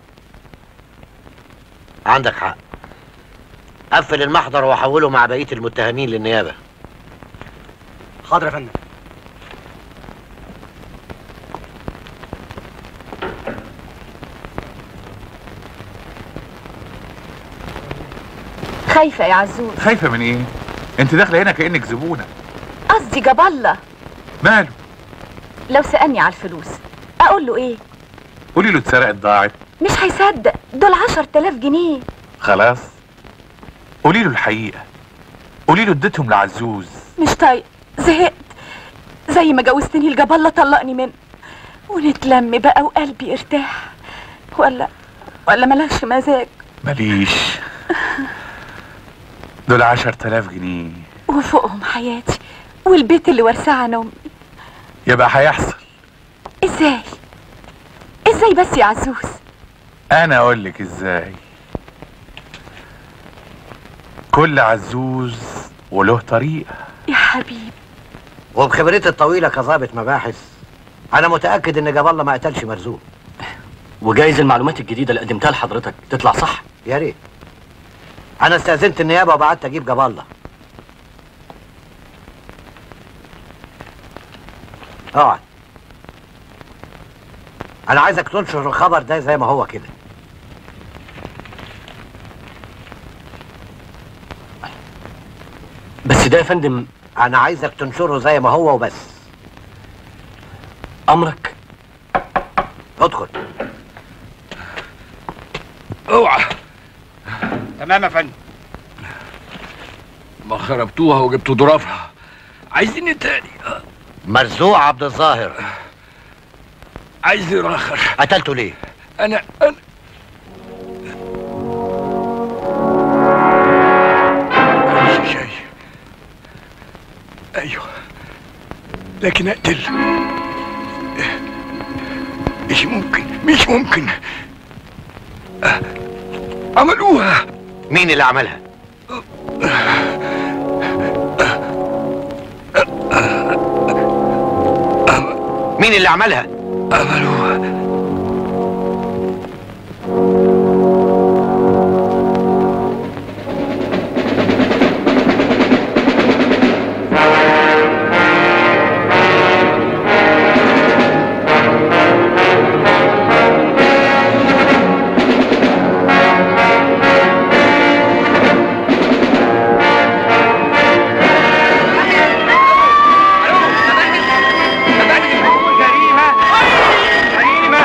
عندك حق قفل المحضر وحوله مع بقية المتهمين للنيابة حاضر يا فندم خايفة يا عزوز خايفه من ايه انت داخله هنا كانك زبونه قصدي جاب الله ماله لو سألني على الفلوس أقول له إيه قولي له اتسرقت ضاعت مش هيصدق دول عشر تلاف جنيه خلاص قولي له الحقيقه قولي له اديتهم لعزوز مش طايق زهقت زي ما جوزتني الجاب الله طلقني منه ونتلم بقى وقلبي ارتاح ولا ولا ملكش مزاج ماليش دول عشر تلاف جنيه وفوقهم حياتي والبيت اللي ورثاه عن امي يبقى هيحصل ازاي ازاي بس يا عزوز انا اقول لك ازاي كل عزوز وله طريقه يا حبيبي وبخبرتي الطويلة كظابط مباحث أنا متأكد إن جاب الله ما قتلش مرزوق وجايز المعلومات الجديدة اللي قدمتها لحضرتك تطلع صح يا ريت أنا استأذنت النيابة وبعت أجيب جاب الله اقعد أنا عايزك تنشر الخبر ده زي ما هو كده بس ده يا فندم أنا عايزك تنشره زي ما هو وبس أمرك ادخل اوعى تمام يا فندم ما خربتوها وجبتوا ظرافها عايزين إيه تاني مرزوع عبد الظاهر عايز يراخر قتلته ليه؟ انا انا مش شيء ايوه لكن اقتل مش ممكن مش ممكن أه، عملوها مين اللي عملها؟ مين اللي عملها؟ عملوها جريمة جريمة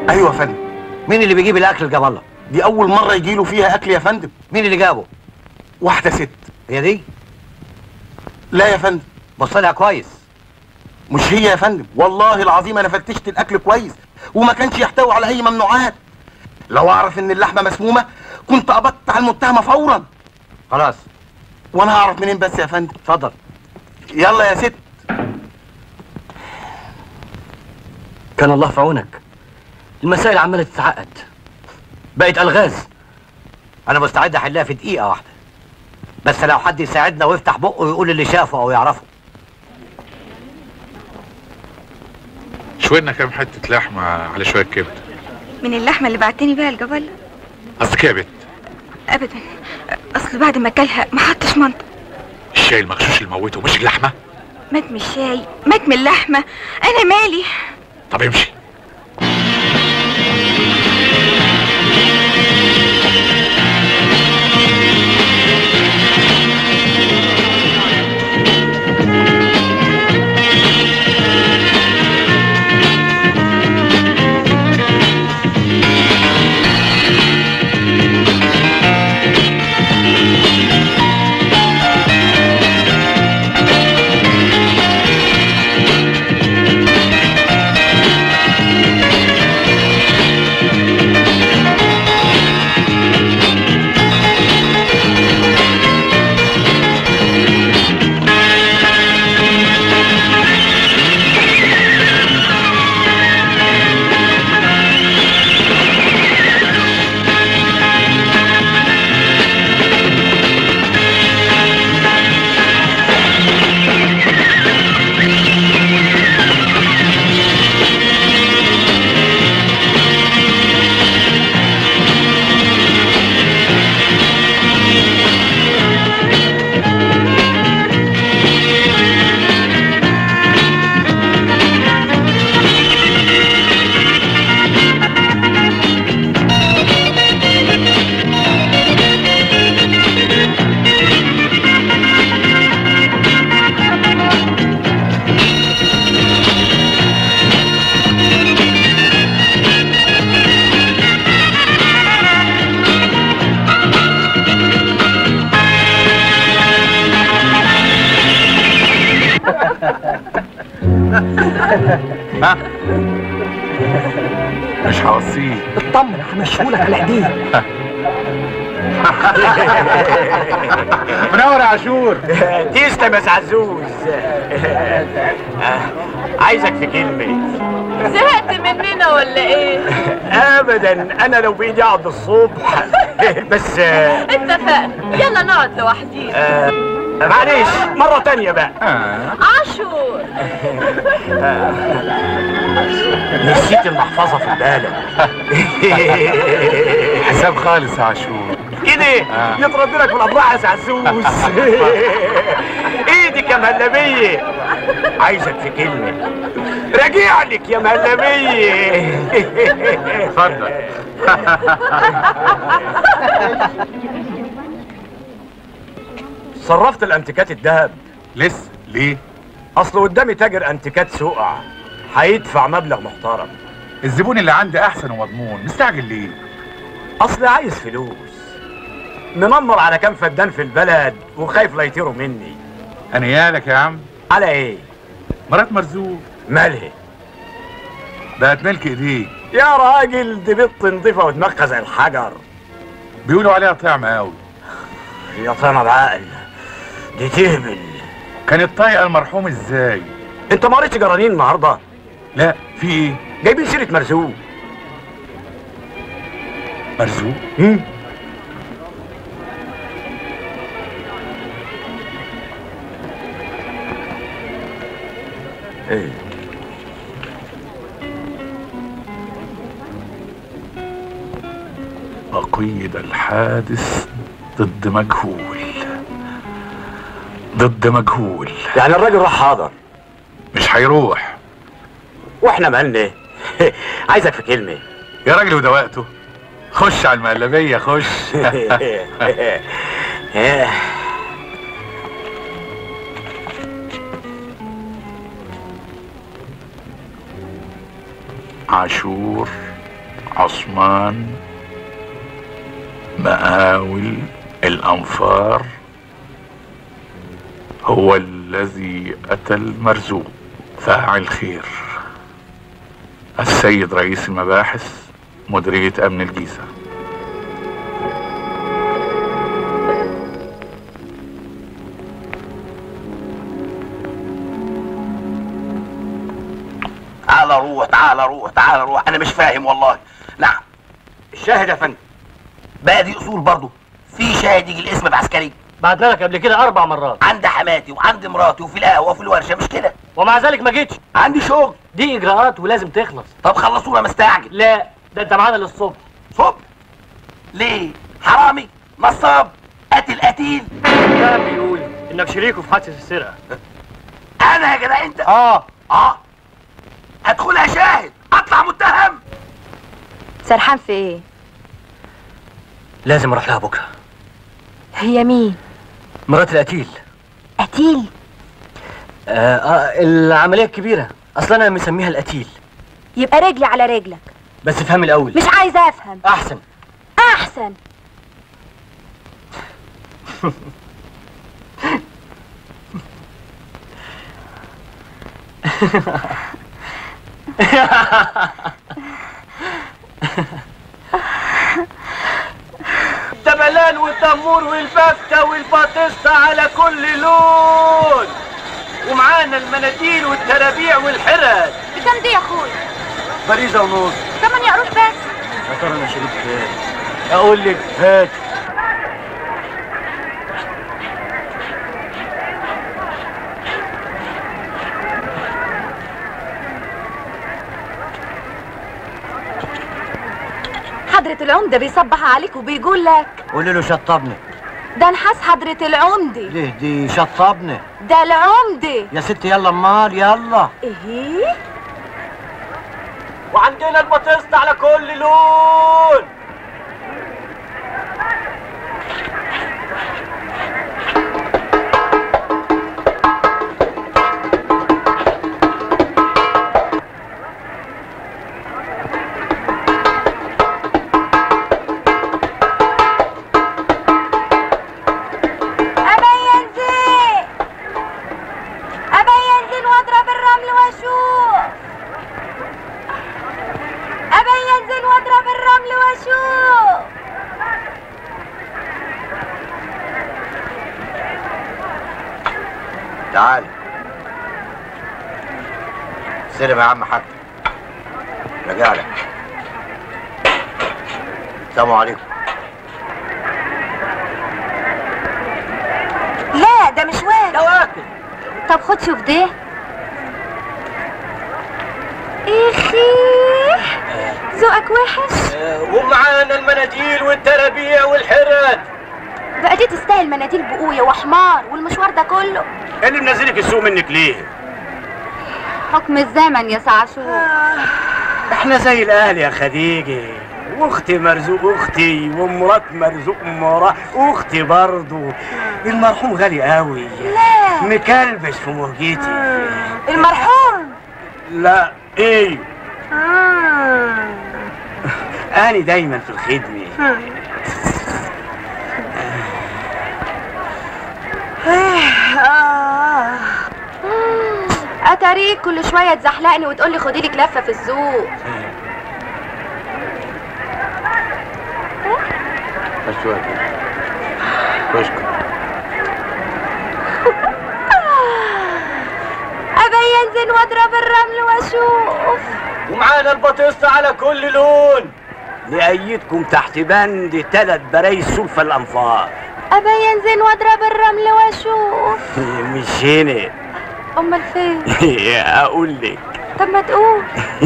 ايوه يا فندم مين اللي بيجيب الاكل لجاب الله دي اول مره يجي له فيها اكل يا فندم مين اللي جابه واحده ست هي دي لا يا فندم بص لها كويس مش هي يا فندم والله العظيم انا فتشت الاكل كويس وما كانش يحتوي على اي ممنوعات لو اعرف ان اللحمه مسمومه كنت قبضت على المتهمه فورا خلاص وانا هعرف منين بس يا فندم اتفضل يلا يا ست كان الله في عونك المسائل عماله تتعقد بقت الغاز انا مستعد احلها في دقيقه واحده بس لو حد يساعدنا ويفتح بقه ويقول اللي شافه او يعرفه شوينا كام حته لحمه على شويه كبده من اللحمة اللي بعتني بيها الجبل قصدك ايه يا بت ابدا اصل بعد ما اكلها ما حطش منطق الشاي المغشوش اللي موته مش اللحمه مات من الشاي مات من اللحمة انا مالي طب امشي ها مش هوصيه اطمن همشيهولك على ايديك منور يا عاشور تسلم يا عزوز عايزك في كلمه زهقت مننا ولا ايه؟ ابدا انا لو بايدي اقعد الصبح بس آه، اتفقنا يلا نقعد لوحدينا آه، معلش مره تانية بقى عاشور نسيت المحفظه في البالة حساب خالص يا عاشور كده يترد لك في الاضلاع يا عزوز ايدك يا مهلبيه عايزك في كلمه راجع لك يا مهلبيه اتفضل صرفت الانتيكات الذهب لسه ليه اصل قدامي تاجر انتيكات سقع هيدفع مبلغ محترم الزبون اللي عندي احسن ومضمون مستعجل ليه اصل عايز فلوس منمر على كام فدان في البلد وخايف لا يطيروا مني انا يالك يا عم على ايه مرات مرزوق مالها بقت ملك ايديك يا راجل دي بنت نضيفه ودماغها زي الحجر بيقولوا عليها طعمه قوي هي طعمه بعقل دي تهبل كانت طايقه المرحوم ازاي انت ما قريتش جرانين النهارده لا في ايه جايبين سيره مرزوق مرزوق مم. ايه أقيد الحادث ضد مجهول ضد مجهول يعني الراجل راح حاضر مش هيروح واحنا مالنا ايه عايزك في كلمه يا راجل وده وقته خش على المقلبية خش عاشور عثمان مقاول الأنفار هو الذي أتى المرزوق فاعل خير السيد رئيس المباحث مديرية أمن الجيزة تعال روح تعال روح تعال روح انا مش فاهم والله نعم الشاهد يا فندم بقى دي اصول برضه في شاهد يجي الاسم بعسكري بعتنا لك قبل كده اربع مرات عند حماتي وعند مراتي وفي القهوه وفي الورشه مش كده ومع ذلك ما جيتش عندي شغل دي اجراءات ولازم تخلص طب خلصونا مستعجل لا ده انت معانا للصبح صبح ليه حرامي نصاب قاتل قتيل كان بيقول انك شريكه في حادثه السرقه انا يا جدع انت اه اه ادخلها شاهد اطلع متهم سرحان في ايه لازم اروح لها بكره هي مين مرات القتيل قتيل آه آه العمليه الكبيره اصلا انا مسميها القتيل يبقى رجلي على رجلك بس افهم الاول مش عايزه افهم احسن احسن الدبلان والتمور والبفتة والباطسة على كل لون ومعانا المناديل والترابيع والحرد بكم دي يا اخوي فريزه ونص ثمانية قروش بس يا ترى انا شريك كام اقول لك هات حضرة العمدة بيصبح عليك وبيقول لك قولي له شطبني ده نحاس حضرة العمدة ليه دي شطبني ده العمدة يا ستي يلا امال يلا ايه وعندنا الباطسة على كل لون ابى ينزل ابى ينزل واضرب الرمل واشوف ابى ينزل واضرب الرمل واشوف تعال سلم يا عم حاج رجع لك السلام عليكم لا ده مش وارد ده واكل طب خد شوف ده اخي ذوقك وحش ومعانا المناديل والترابيع والحرد بقى دي تستاهل مناديل بقوية وحمار والمشوار ده كله ايه اللي منزلك السوق منك ليه؟ حكم الزمن يا سعشور احنا زي الاهل يا خديجه واختي مرزوق اختي ومرات مرزوق مرات اختي برضو المرحوم غالي قوي لا مكلبش في مهجتي المرحوم لا ايه آه. اني دايما في الخدمه اتاريك كل شويه تزحلقني وتقولي خدي لك لفه في السوق شوية اشكر ابى ينزل واضرب الرمل واشوف ومعانا الباطسة على كل لون نأيدكم تحت بند تلات برايز سلفة الأنفار ابى ينزل واضرب الرمل واشوف مش هنا امال فين أقول لك طب ما تقول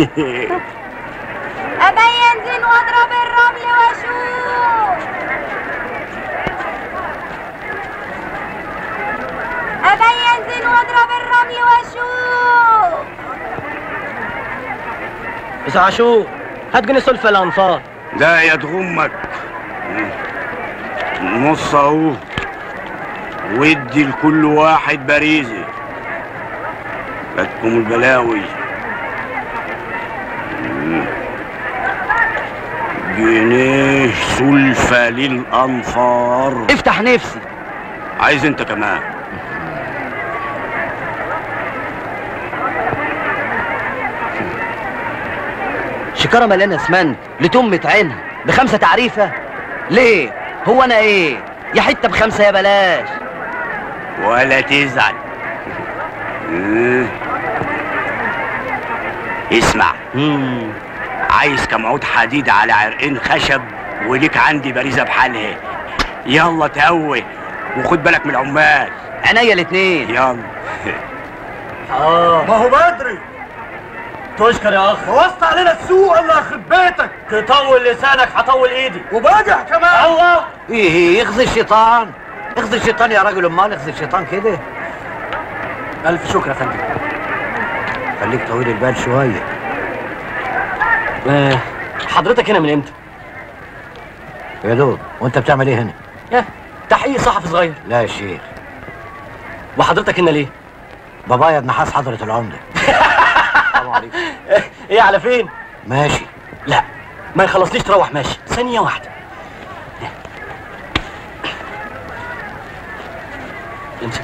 ابى ينزل واضرب الرمل واشوف ابى ينزل واضرب الرمل واشوف بس عاشور هات جنيه سلفة الانفار لا يا تغمك نص اهو ودي لكل واحد باريزه جاتكم البلاوي جنيه سلفة للأنفار افتح نفسي عايز انت كمان شكارة مليانة اسمنت لتمة عينها بخمسة تعريفة ليه هو انا ايه يا حتة بخمسة يا بلاش ولا تزعل اه. اسمع عايز كم عود حديد على عرقين خشب وليك عندي باريزة بحالها يلا تقوي وخد بالك من العمال عينيا الاتنين يلا اه ما هو بدري تشكر يا اخ وسط علينا السوق الله يخرب بيتك تطول لسانك هطول ايدي وبجح كمان الله ايه يخزي الشيطان اخزي الشيطان يا راجل امال اخزي الشيطان كده الف شكر يا فندم خليك طويل البال شويه آه، حضرتك هنا من امتى؟ يا دوب وانت بتعمل ايه هنا يا تحقيق صحفي صغير لا يا شيخ وحضرتك هنا ليه؟ بابايا ابن حاس حضرة العمدة ايه على فين؟ ماشي لا ما يخلصليش تروح ماشي ثانية واحدة امسك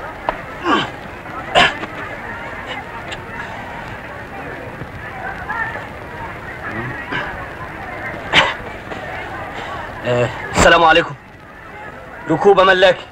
آه، السلام عليكم ركوبة ملاكي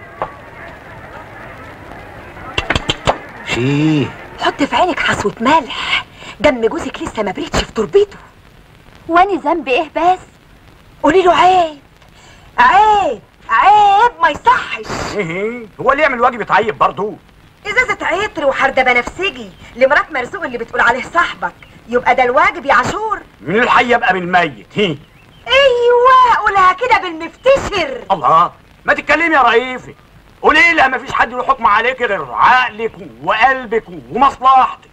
شيه حط في عينك حصوة ملح دم جوزك لسه ما بريتش في تربيته واني ذنبي ايه بس قولي له عيب عيب عيب ما يصحش ايه هو اللي يعمل واجب يتعيب برضه ازازة عطر وحردة بنفسجي لمرات مرزوق اللي بتقول عليه صاحبك يبقى ده الواجب يا عاشور من الحي يبقى بالميت هي ايوه قولها كده بالمفتشر الله ما تتكلمي يا رئيفي قولي لها ما فيش حد له حكم عليك غير عقلك وقلبك ومصلحتك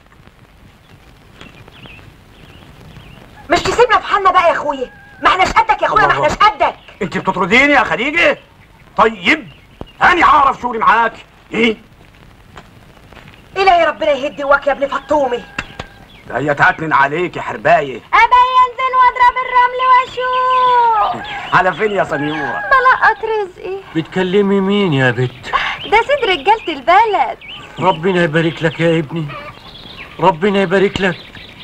مش تسيبنا في حالنا بقى يا اخويا ما احناش قدك يا اخويا ما الله. احناش قدك انت بتطرديني يا خديجه طيب انا هعرف شغلي معاك ايه الهي ربنا يهدي واك يا ابن فطومي ده هي تعكنن عليك يا حربايه ابي ينزل واضرب الرمل واشوف على فين يا سنيوره بلقط رزقي بتكلمي مين يا بت ده سيد رجالة البلد ربنا يبارك لك يا ابني ربنا يبارك لك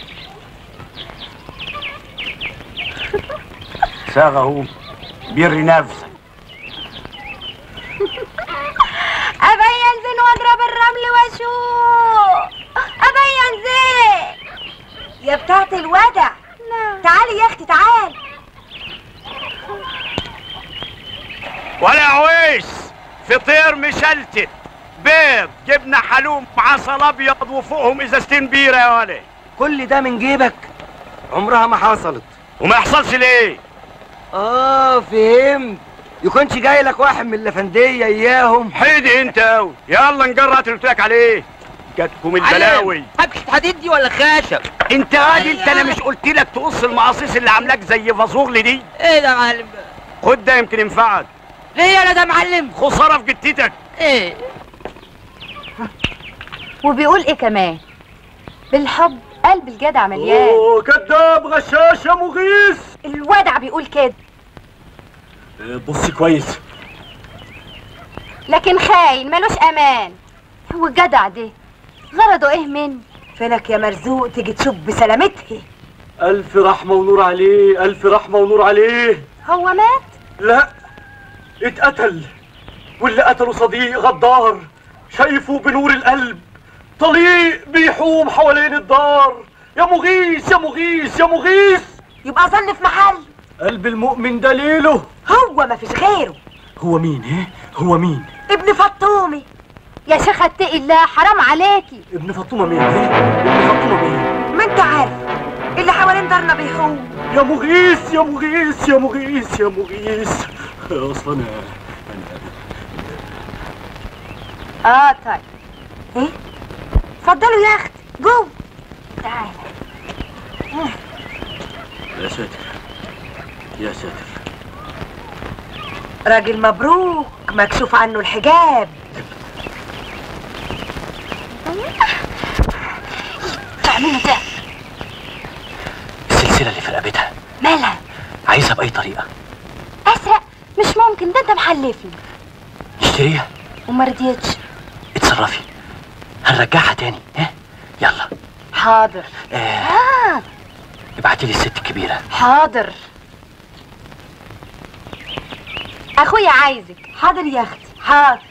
ساغ اهو بيري نفسك ابي ينزل واضرب الرمل واشوف ابي ينزل يا بتاعت الودع تعالي يا اختي تعالي ولا عويس فطير مشلتت بيض جبنه حلوم عسل ابيض وفوقهم ازازتين بيره يا ولد كل ده من جيبك عمرها ما حصلت وما يحصلش ليه اه فهمت يكونش جاي لك واحد من الافنديه اياهم حيدي انت اوي يلا نجرت اللي قلت لك عليه جاتكم البلاوي حبكة حديد دي ولا خشب انت غادي انت انا مش قلت لك تقص المقاصيص اللي عاملاك زي فازوغلي دي ايه ده يا معلم خد ده يمكن ينفعك ليه انا ده معلم خساره في جتتك ايه وبيقول ايه كمان بالحب قلب الجدع مليان اوه كذاب غشاش يا مغيث الودع بيقول كده بصي كويس لكن خاين ملوش امان هو الجدع ده غرضه ايه مني فينك يا مرزوق تيجي تشوف بسلامتها ألف رحمة ونور عليه ألف رحمة ونور عليه هو مات لا اتقتل واللي قتله صديق غدار شايفه بنور القلب طليق بيحوم حوالين الدار يا مغيث يا مغيث يا مغيث يبقى ظل في محل قلب المؤمن دليله هو ما فيش غيره هو مين ايه هو مين ابن فطومي يا شيخة اتقي الله حرام عليكي ابن فاطمة مين ايه ابن فاطمة مين ما انت عارف اللي حوالين دارنا بيحوم يا مغيث يا مغيث يا مغيث يا مغيث اصلا انا اه طيب ايه اتفضلوا يا اختي جوه تعالى يا ساتر يا ساتر راجل مبروك مكشوف عنه الحجاب تعملوا ده السلسلة اللي في رقبتها مالها عايزها باي طريقه اسرق مش ممكن ده انت محلفني اشتريها وما رضيتش اتصرفي هنرجعها تاني ها يلا حاضر آه. آه. ابعتي لي الست الكبيره حاضر اخويا عايزك حاضر يا اختي حاضر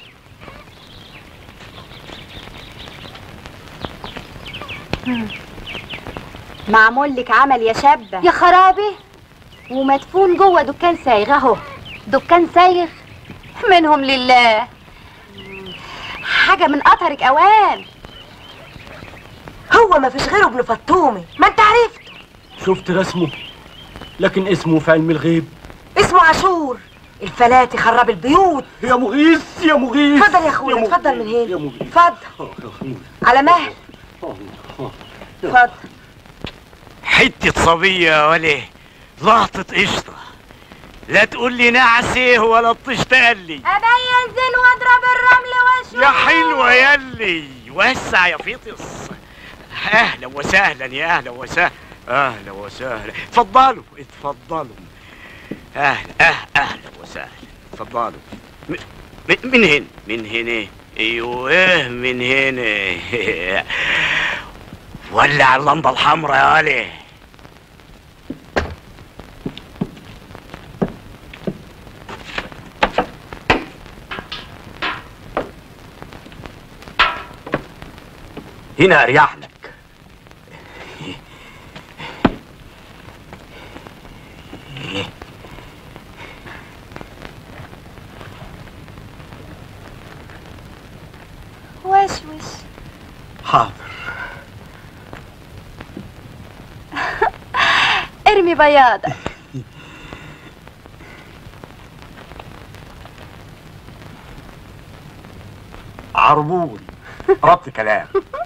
مم. معمول لك عمل يا شابة يا خرابي ومدفون جوه دكان سايغ اهو دكان سايغ منهم لله حاجة من قطرك اوان هو ما فيش غيره ابن فطومي ما انت عرفت شفت رسمه لكن اسمه في علم الغيب اسمه عاشور الفلاتي خرب البيوت يا مغيث يا مغيث اتفضل يا اخويا اتفضل من هنا اتفضل على مهل اتفضل حتة صبية يا ولي لقطة قشطة لا تقول لي نعسه ولا تشتغلي ابي انزل واضرب الرمل واشوف يا حلوة يلي وسع يا فيطس اهلا وسهلا يا اهلا وسهلا اهلا وسهلا اتفضلوا اتفضلوا اهلا اه اهلا وسهلا اتفضلوا م- م- من هنا من هنا ايوه من هنا ولع اللمبة الحمراء يا ولي هنا اريح لك وش وش حاضر ارمي بياضك عربون ربط كلام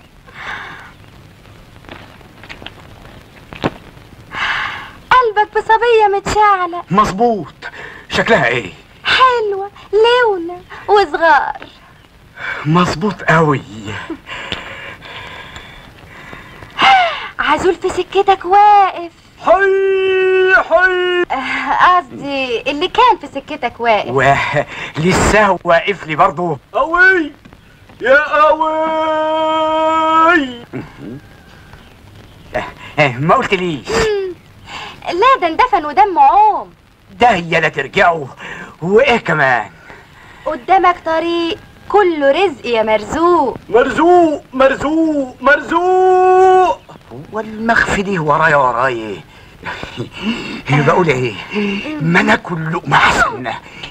قلبك بصبية متشعلة مظبوط شكلها ايه حلوة لونة وصغار مظبوط قوي عزول في سكتك واقف حي حي قصدي اللي كان في سكتك واقف ولسه واقف لي برضه قوي يا قوي ما قلتليش لا ده اندفن ودمه عوم ده هي لا ترجعوا وايه كمان قدامك طريق كله رزق يا مرزوق مرزوق مرزوق مرزوق والمخفي دي ورايا ورايا بقول ايه ما ناكل لقمه احسن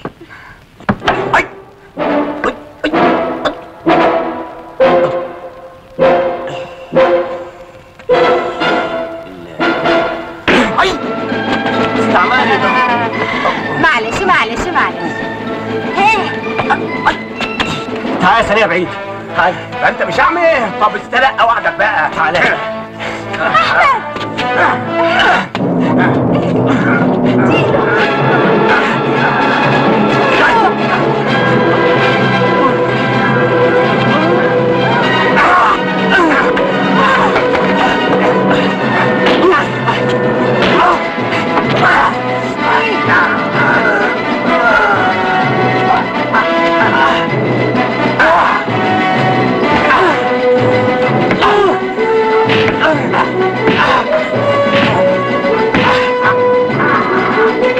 استعمالي ده معلش معلش معلش هيه تعالى سريع بعيد تعالى انت مش اعمى طب استلق وعدك بقى تعالى Ah!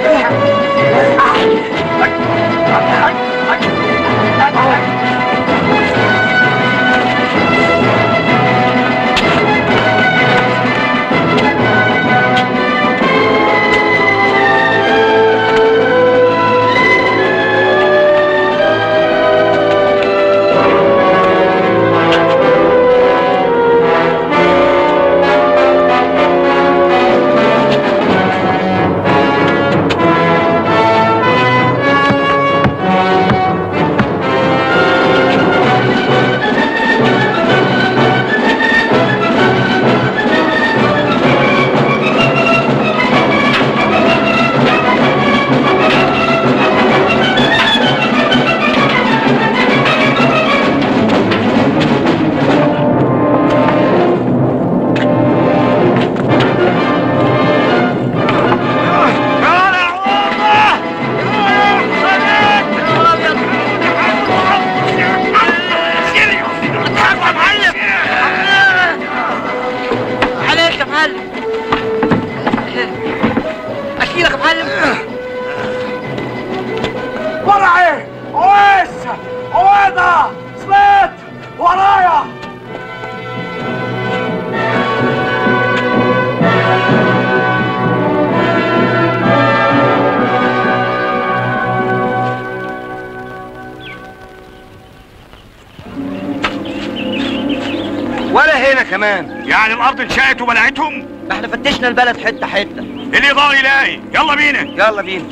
كمان يعني الارض انشقت وبلعتهم ما احنا فتشنا البلد حته حته اللي يقدر يلاقي يلا بينا يلا بينا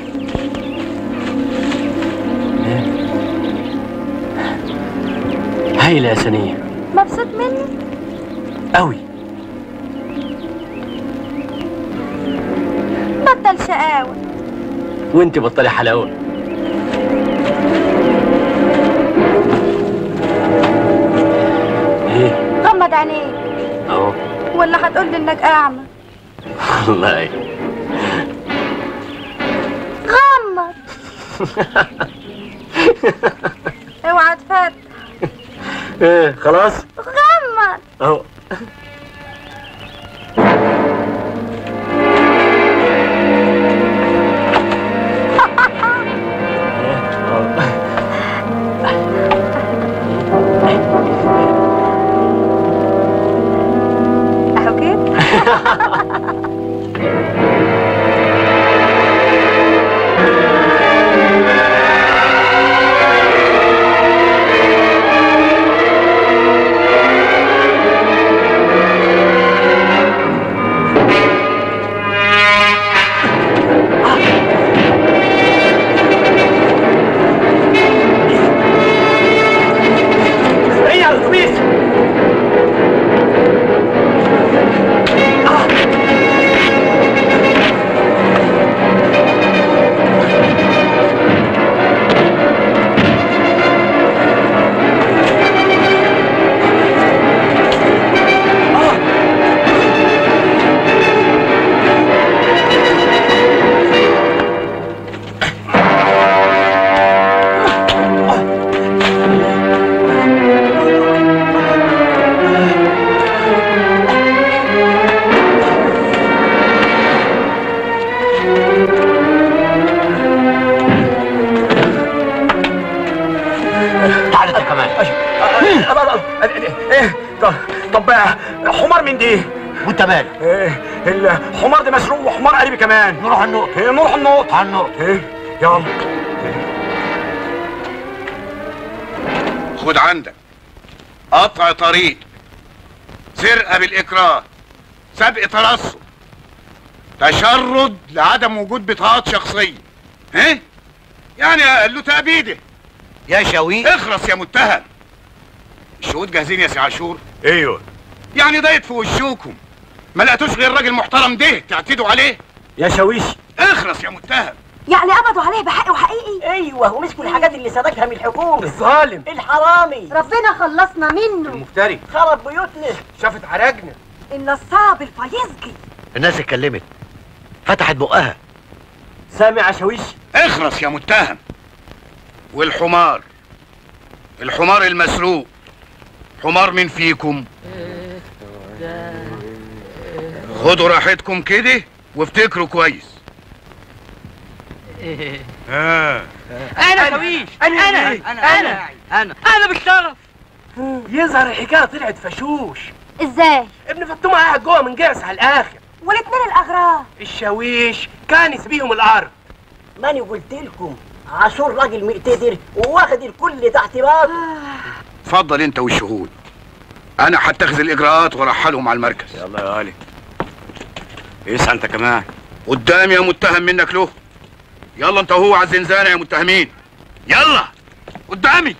هايلة يا سنية مبسوط مني قوي بطل شقاوة وانت بطلي حلاوة ايه غمض عينيك اهو ولا هتقول لي انك اعمى والله غمض اوعى تفتح ايه خلاص غمض اهو اهو كده ايه يا الاتوبيس تعال انت كمان ايه طب طب حمار من دي وانت مالك ايه الحمار ده مسروق وحمار قريبي كمان نروح على النقطة ايه نروح النقطة على النقطة ايه يلا خد عندك قطع طريق سرقة بالإكراه سبق ترصد تشرد لعدم وجود بطاقات شخصية ها؟ يعني قال له تأبيده يا شوي اخرس يا متهم الشهود جاهزين يا سي عاشور ايوه يعني ضايت في وشوكم ما لقيتوش غير راجل محترم ده تعتدوا عليه يا شاويش اخرس يا متهم يعني قبضوا عليه بحق وحقيقي ايوه ومسكوا الحاجات اللي سرقها من الحكومه الظالم الحرامي ربنا خلصنا منه المفتري خرب بيوتنا شافت عراجنا النصاب الفيزجي الناس اتكلمت فتحت بقها سامع يا شاويش اخرس يا متهم والحمار الحمار المسروق حمار من فيكم خدوا راحتكم كده وافتكروا كويس ها انا شاويش انا انا انا انا انا بالشرف يظهر الحكايه طلعت فشوش ازاي ابن فتومه قاعد جوه من جرس على الاخر والاتنين الاغراب الشاويش كان يسبيهم الارض ماني قلت لكم عاشور راجل مقتدر وواخد الكل تحت باطه اتفضل انت والشهود انا هتخذ الاجراءات وارحلهم على المركز يلا يا علي اسعى انت كمان قدامي يا متهم منك له يلا انت وهو على الزنزانه يا متهمين يلا قدامي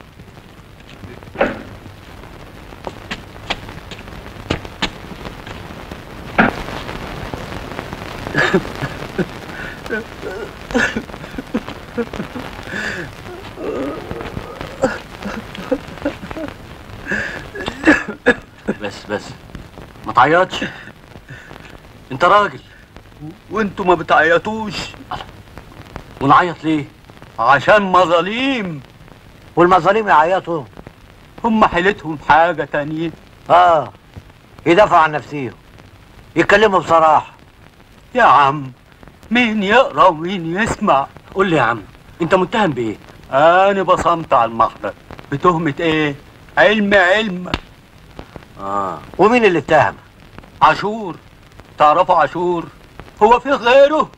بس بس ما تعيطش انت راجل وانتوا ما بتعيطوش ونعيط ليه عشان مظاليم والمظالم يعيطوا هم حيلتهم حاجة تانية اه يدافعوا عن نفسيهم يتكلموا بصراحة يا عم مين يقرا ومين يسمع قول لي يا عم انت متهم بايه انا بصمت على المحضر بتهمة ايه علم علم اه ومين اللي اتهم عاشور تعرفوا عاشور هو في غيره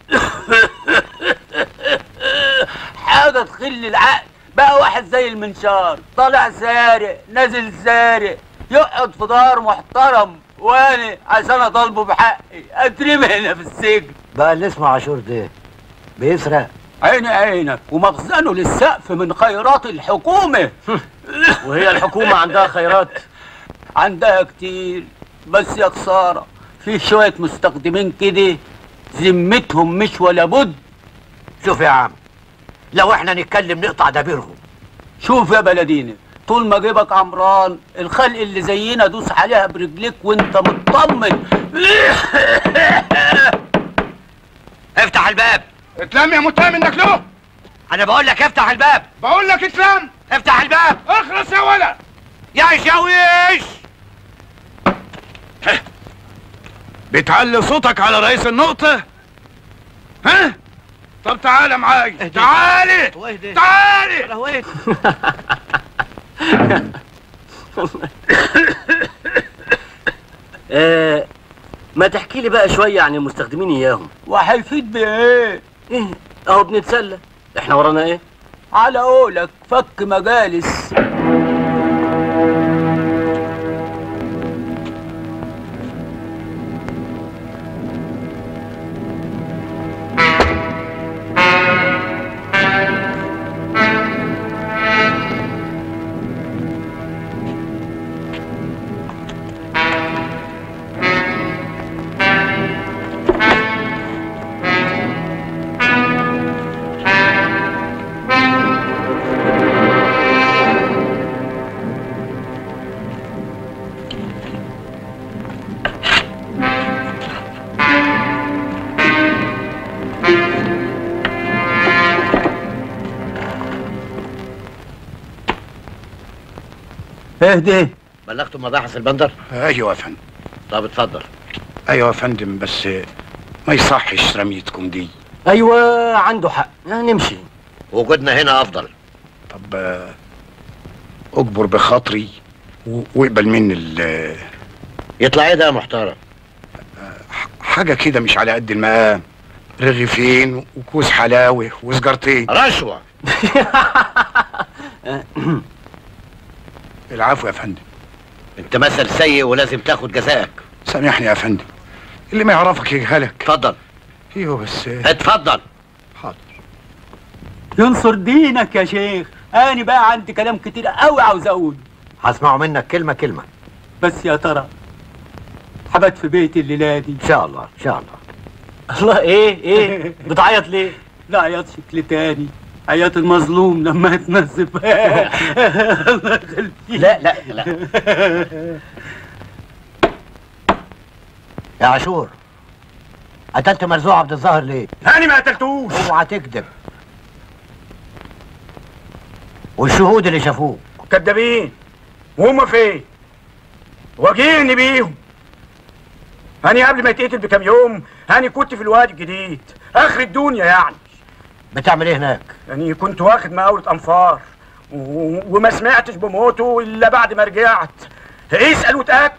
حاجة تخل العقل بقى واحد زي المنشار طالع سارق نازل سارق يقعد في دار محترم وانا عشان اطالبه بحقي اترمي هنا في السجن بقى اللي اسمه عاشور ده بيسرق عيني عينك ومخزنه للسقف من خيرات الحكومة وهي الحكومة عندها خيرات عندها كتير بس يا خسارة في شوية مستخدمين كده ذمتهم مش ولا بد شوف يا عم لو احنا نتكلم نقطع دبيرهم شوف يا بلدينا طول ما جيبك عمران الخلق اللي زينا دوس عليها برجليك وانت مطمن افتح الباب اتلم يا متهم انك له انا بقول لك افتح الباب بقول لك اتلم افتح الباب اخلص يا ولد يا شاويش بتعلي صوتك على رئيس النقطة ها طب تعالى معايا تعالي تعالي آه ما تحكي لي بقى شوية عن المستخدمين إياهم وهيفيد بايه إيه أهو بنتسلى إحنا ورانا إيه على قولك فك مجالس اهدي بلغتوا مباحث البندر ايوه يا فندم طب اتفضل ايوه يا فندم بس ما يصحش رميتكم دي أيوة عنده حق يعني نمشي وجودنا هنا افضل طب آه، اجبر بخاطري و- واقبل مني ال- يطلع ايه ده يا محترم حاجه كده مش على قد المقام رغيفين وكوز حلاوه وسجارتين رشوه العفو يا فندم انت مثل سيء ولازم تاخد جزائك سامحني يا فندم اللي ما يعرفك يجهلك اتفضل ايوه بس اتفضل ينصر دينك يا شيخ انا بقى عندي كلام كتير قوي عاوز اقول هسمعه منك كلمه كلمه بس يا ترى حبت في بيتي الليله دي ان شاء الله ان شاء الله الله إيه إيه بتعيط ليه لا عياط شكل تاني عياط المظلوم لما يتنزف الله يخليك لا لا لا يا عاشور قتلت مرزوع عبد الظاهر ليه؟ انا ما قتلتوش اوعى تكذب والشهود اللي شافوه كدابين وهم فين واجهني بيهم هاني قبل ما يتقتل بكام يوم هاني كنت في الوادي الجديد اخر الدنيا يعني بتعمل ايه هناك؟ يعني كنت واخد مقاولة انفار و... وما سمعتش بموته الا بعد ما رجعت اسال وتاكد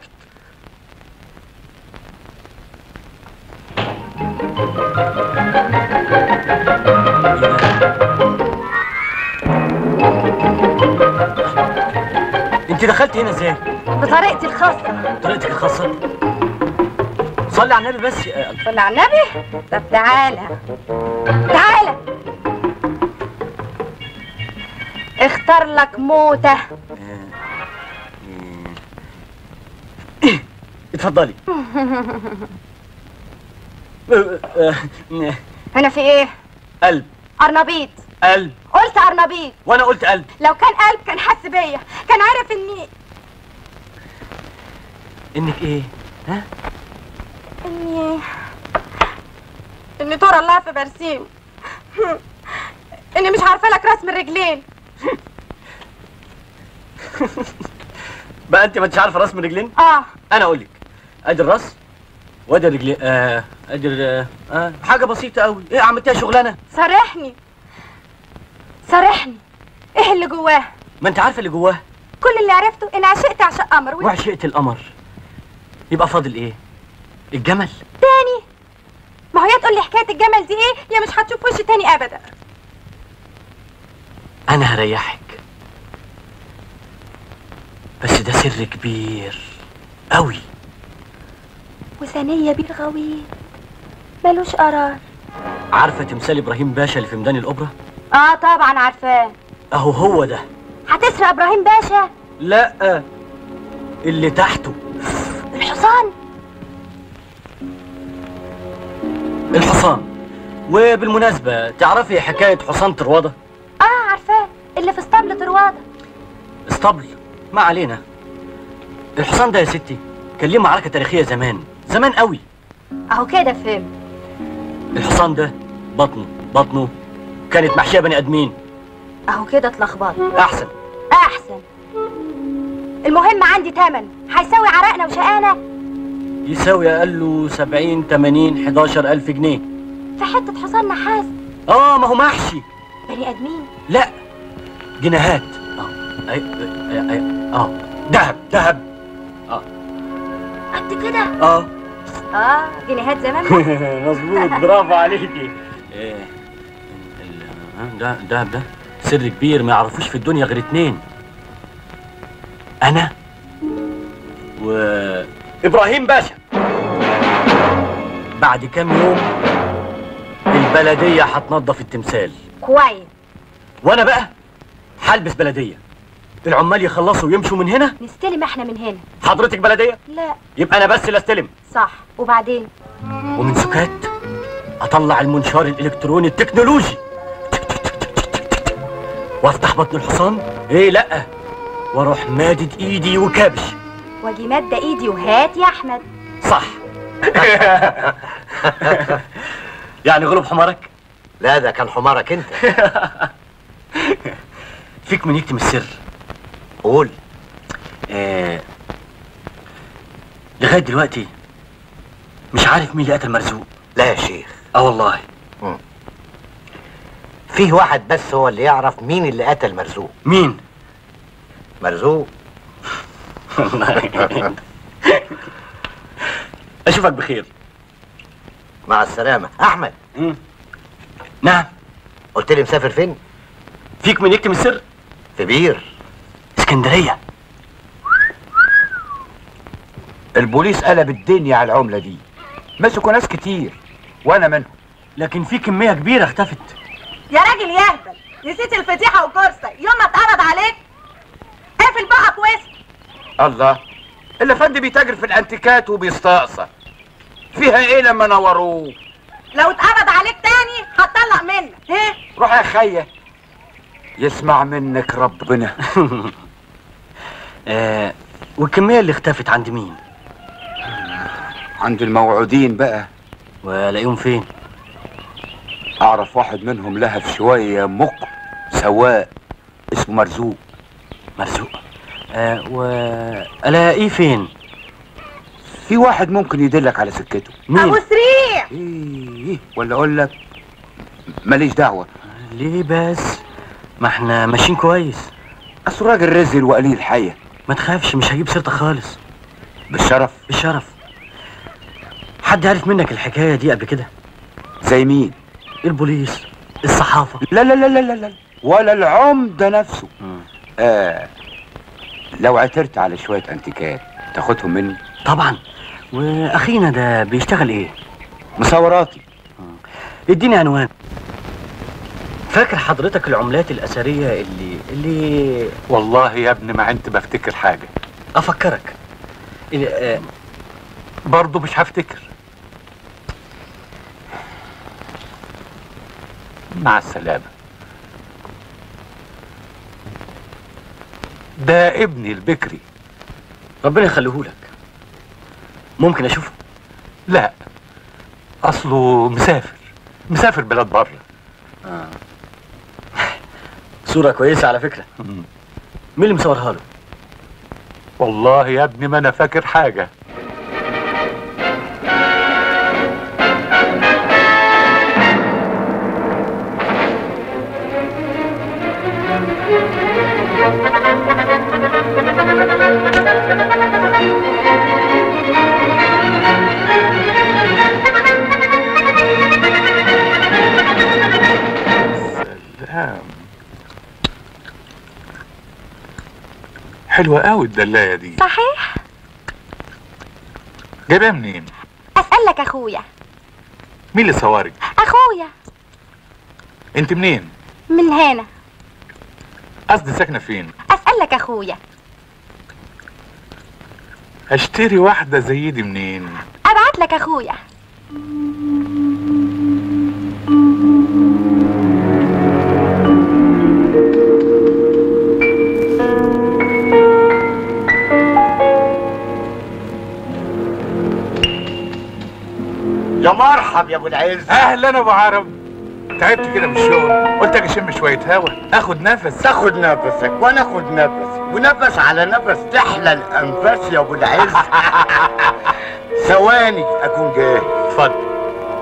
أنت دخلت هنا إزاي؟ بطريقتي الخاصة طريقتك الخاصة صلي على النبي بس آه، صلي على النبي طب تعالى تعالى اختار لك موتة اتفضلي هنا في ايه؟ قلب أرنبيط قلب قلت أرنبيط وانا قلت قلب لو كان قلب كان حس بيا كان عارف اني انك ايه ها اني اني ترى الله في برسيم اني مش عارفه لك رسم الرجلين بقى انت ما انتش عارفه راس من رجلين اه انا اقول لك ادي الراس وادي الرجلين آه ادي ال- آه حاجه بسيطه قوي ايه عملتها شغلانه صارحني صارحني ايه اللي جواه ما انت عارفه اللي جواه كل اللي عرفته ان عشقت عشق قمر وانت وعشقت القمر يبقى فاضل ايه الجمل تاني ما هو يا تقول لي حكايه الجمل دي ايه يا مش هتشوف وشي تاني ابدا انا هريحك بس بس ده سر كبير قوي وثانية بير غويط ملوش قرار عارفه تمثال ابراهيم باشا اللي في ميدان الاوبرا اه طبعا عارفاه اهو هو ده هتسرق ابراهيم باشا لا اللي تحته الحصان الحصان وبالمناسبه تعرفي حكايه حصان طروادة اه عارفاه اللي في اسطبل طروادة اسطبل ما علينا الحصان ده يا ستي كان ليه معركه تاريخيه زمان زمان قوي اهو كده فهم الحصان ده بطنه بطنه كانت محشيه بني ادمين اهو كده اتلخبط احسن احسن المهم عندي تمن هيساوي عرقنا وشقانا يساوي اقل له 70 80 11 الف جنيه في حتة حصان نحاس اه ما هو محشي بني ادمين لا جنيهات اه اي اي اي اه ذهب ذهب اه قد كده اه اه جنيهات زمان مظبوط برافو عليكي إيه، ال- آه، ده ده ده سر كبير ما يعرفوش في الدنيا غير اتنين انا و ابراهيم باشا بعد كام يوم البلديه هتنظف التمثال كويس وانا بقى هلبس بلديه العمال يخلصوا ويمشوا من هنا نستلم احنا من هنا حضرتك بلديه لا يبقى انا بس اللي استلم صح وبعدين ومن سكات اطلع المنشار الالكتروني التكنولوجي وافتح بطن الحصان ايه لا واروح مادد ايدي وكابش واجي مادة ايدي وهات يا احمد صح يعني غلب حمارك لا ده كان حمارك انت فيك من يكتم السر قول آه لغايه دلوقتي مش عارف مين اللي قتل مرزوق لا يا شيخ اه والله فيه واحد بس هو اللي يعرف مين اللي قتل مرزوق مين مرزوق اشوفك بخير مع السلامة أحمد نعم قلت لي مسافر فين؟ فيك من يكتم السر في بير اسكندرية البوليس قلب الدنيا على العملة دي مسكوا ناس كتير وانا منهم لكن في كمية كبيرة اختفت يا راجل يهبل نسيت الفضيحة وكرسة يوم ما اتقبض عليك اقفل بقك واسكت الله الافندي بيتاجر في الانتيكات وبيستقصى فيها ايه لما نوروه لو اتقبض عليك تاني هتطلق منك ايه روح يا خيه يسمع منك ربنا آه والكمية اللي اختفت عند مين عند الموعودين بقى ولاقيهم فين اعرف واحد منهم لهف شويه مق سواق اسمه مرزوق مرزوق آه والاقيه فين في واحد ممكن يدلك على سكته ابو سريع ايه ولا اقول لك ماليش دعوه ليه بس ما احنا ماشيين كويس اصل راجل رزل وقليل حيه ما تخافش مش هجيب سيرتك خالص بالشرف بالشرف حد عارف منك الحكاية دي قبل كده زي مين البوليس الصحافة لا لا لا لا لا, لا. ولا العمده نفسه آه لو عثرت على شويه انتيكات تاخدهم مني طبعا واخينا ده بيشتغل ايه مصوراتي اديني عنوان فاكر حضرتك العملات الأثرية اللي اللي والله يا ابني ما انت بفتكر حاجة أفكرك اللي آه برضه مش هفتكر مع السلامة ده ابني البكري ربنا يخليهولك ممكن أشوفه لا أصله مسافر مسافر بلاد بره آه. صورة كويسة على فكرة مين اللي مصورها له؟ والله يا ابني ما أنا فاكر حاجة حلوة قوي الدلاية دي صحيح جايبها منين؟ اسالك اخويا مين اللي صوارك؟ اخويا انت منين؟ من هنا قصدي ساكنة فين؟ اسالك اخويا اشتري واحدة زي دي منين؟ ابعت لك اخويا يا مرحب يا ابو العز اهلا ابو عرب تعبت كده من الشغل قلت اجي اشم شوية هوا اخد نفس تاخد نفسك وانا اخد نفس ونفس على نفس تحلى الانفاس يا ابو العز ثواني اكون جاهز اتفضل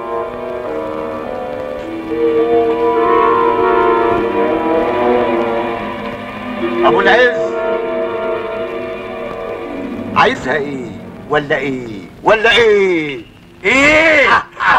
ابو العز عايزها ايه ولا ايه ولا ايه ايه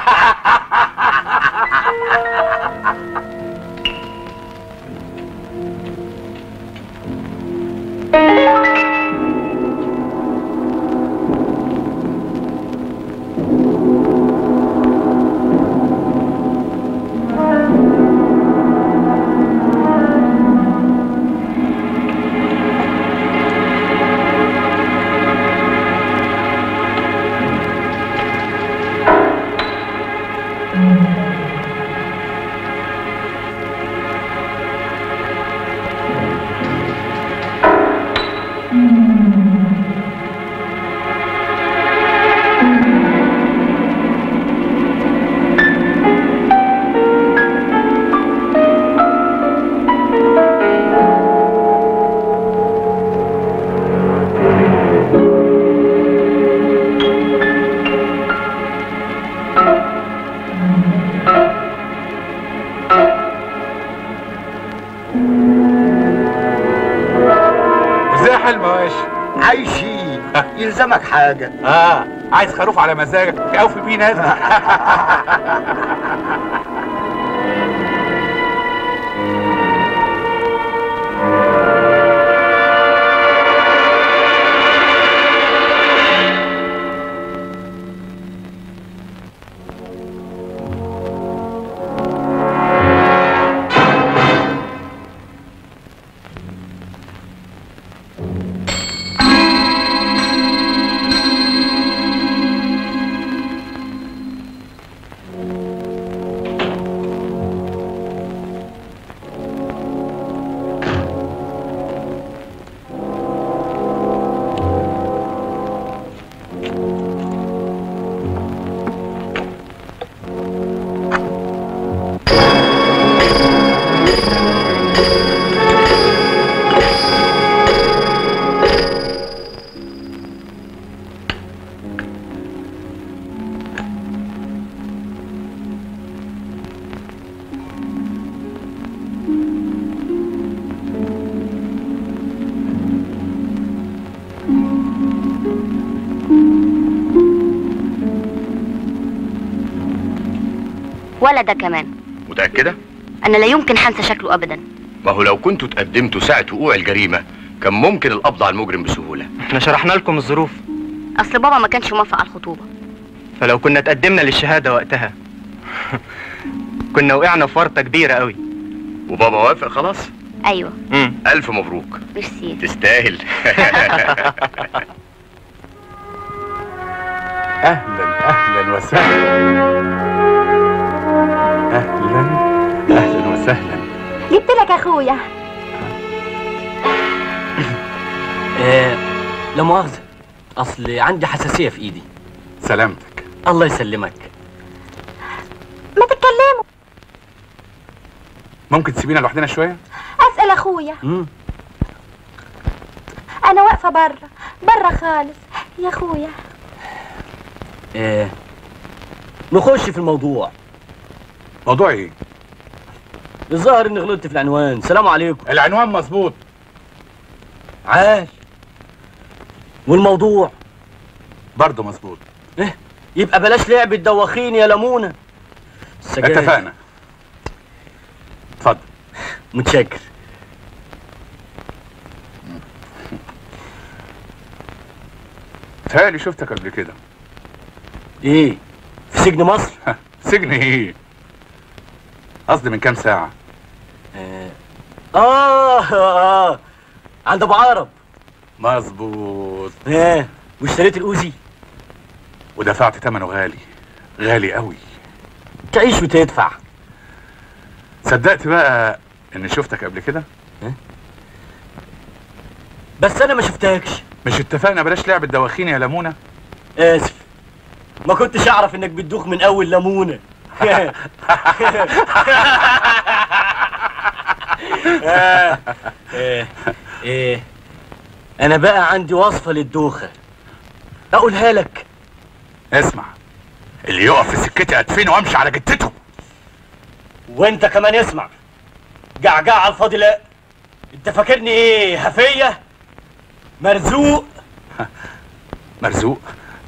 ازاي حال المواشي؟ عايشين يلزمك حاجة اه عايز خروف على مزاجك اوفي بيه نازل ولا ده كمان متأكدة؟ انا لا يمكن هنسى شكله ابدا ما هو لو كنتوا تقدمتوا ساعة وقوع الجريمة كان ممكن القبض على المجرم بسهولة احنا شرحنا لكم الظروف اصل بابا ما كانش موافق على الخطوبه فلو كنا تقدمنا للشهادة وقتها كنا وقعنا في ورطة كبيرة قوي وبابا وافق خلاص ايوه امم ألف مبروك ميرسي تستاهل اهلا اهلا وسهلا اهلا اهلا وسهلا جبت لك اخويا آه لا مؤاخذة أصل عندي حساسية في إيدي سلامتك الله يسلمك ما تتكلموا ممكن تسيبينا لوحدنا شوية؟ اسال اخويا مم. انا واقفه بره بره خالص يا اخويا آه نخش في الموضوع موضوع ايه؟ الظاهر اني غلطت في العنوان سلام عليكم العنوان مظبوط عاش والموضوع برضه مظبوط إيه يبقى بلاش لعب الدواخين يا لمونة السجاير. اتفقنا اتفضل متشكر تهيألي شفتك قبل كده ايه في سجن مصر سجن ايه قصدي من كام ساعة آه آه, آه عند أبو عرب مظبوط ايه واشتريت الأوزي ودفعت ثمنه غالي غالي قوي تعيش وتدفع صدقت بقى اني شفتك قبل كده بس أنا ما شفتكش مش اتفقنا بلاش لعبة دواخين يا لمونة آسف ما كنتش أعرف إنك بتدوخ من أول ليمونة آه، إيه إيه أنا بقى عندي وصفة للدوخة أقولها لك اسمع اللي يقف في سكتي ادفنه وامشي على جتته وأنت كمان اسمع جعجع على الفاضي لا أنت فاكرني إيه هفية مرزوق مرزوق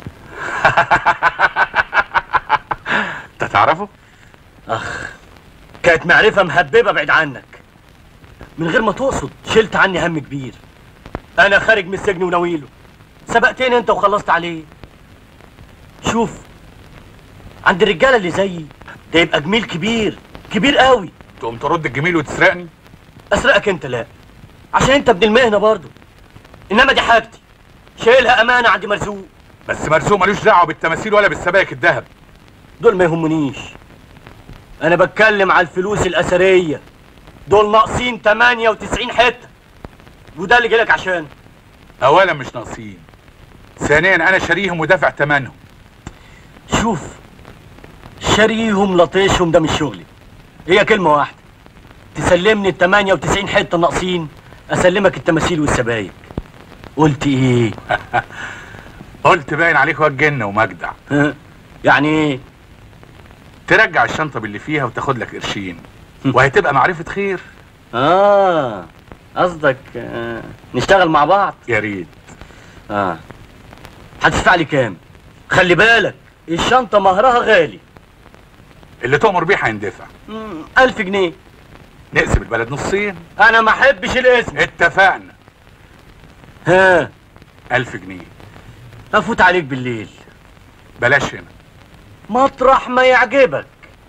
انت تعرفه اخ كانت معرفة مهببة بعيد عنك من غير ما تقصد شلت عني هم كبير انا خارج من السجن وناويله سبقتني انت وخلصت عليه شوف عند الرجالة اللي زيي ده يبقى جميل كبير كبير قوي تقوم ترد الجميل وتسرقني اسرقك انت لا عشان انت ابن المهنة برضه انما دي حاجتي شايلها امانة عند مرزوق بس مرزوق ملوش دعوه بالتماثيل ولا بالسبائك الذهب دول ما يهمنيش انا بتكلم على الفلوس الاثريه دول ناقصين 98 حته وده اللي جالك عشان اولا مش ناقصين ثانيا انا شاريهم ودافع ثمنهم شوف شاريهم لطيشهم ده مش شغلي هي كلمه واحده تسلمني ال 98 حته ناقصين اسلمك التماثيل والسبايك قلت ايه قلت باين عليك واد جن ومجدع يعني ايه ترجع الشنطه باللي فيها وتاخد لك قرشين وهتبقى معرفه خير اه قصدك آه. نشتغل مع بعض يا ريت اه هتدفع لي كام خلي بالك الشنطه مهرها غالي اللي تؤمر بيه هيندفع مم، ألف جنيه نقسم البلد نصين انا ما احبش الاسم اتفقنا ها ألف جنيه افوت عليك بالليل بلاش هنا مطرح ما يعجبك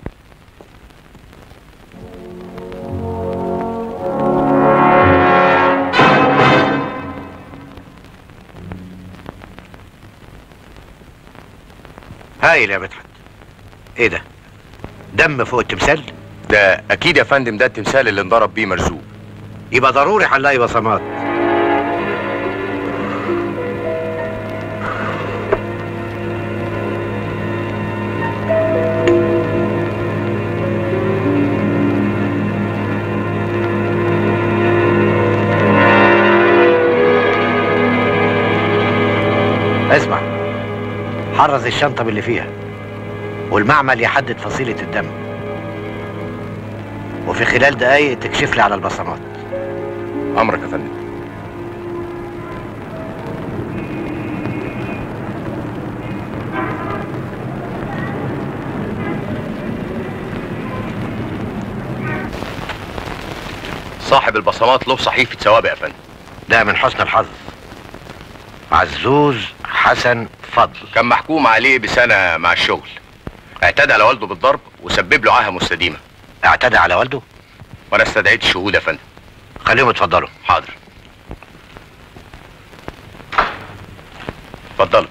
هايل يا مدحت ايه ده دم فوق التمثال ده اكيد يا فندم ده التمثال اللي انضرب بيه مرزوق يبقى ضروري هنلاقي بصمات اسمع حرز الشنطة باللي فيها والمعمل يحدد فصيلة الدم وفي خلال دقايق تكشف لي على البصمات امرك يا فندم صاحب البصمات له صحيفة سوابق يا فندم ده من حسن الحظ عزوز حسن فضل كان محكوم عليه بسنة مع الشغل اعتدى على والده بالضرب وسبب له عاهة مستديمة اعتدى على والده وانا استدعيت الشهود يا فندم خليهم يتفضلوا حاضر اتفضل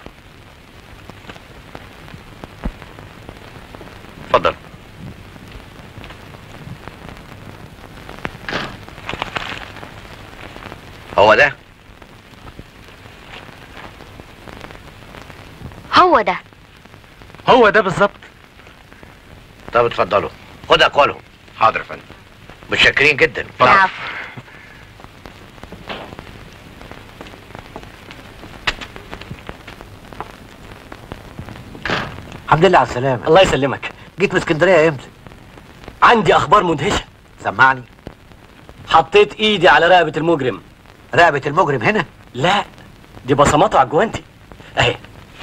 اتفضل هو ده هو ده هو ده بالظبط طب اتفضلوا خد اقوالهم حاضر يا فندم متشكرين جدا العفو الحمد لله على السلامة الله يسلمك جيت من اسكندرية امتى؟ عندي اخبار مدهشه سمعني حطيت ايدي على رقبه المجرم رقبة المجرم هنا؟ لا دي بصماته على الجوانتي اهي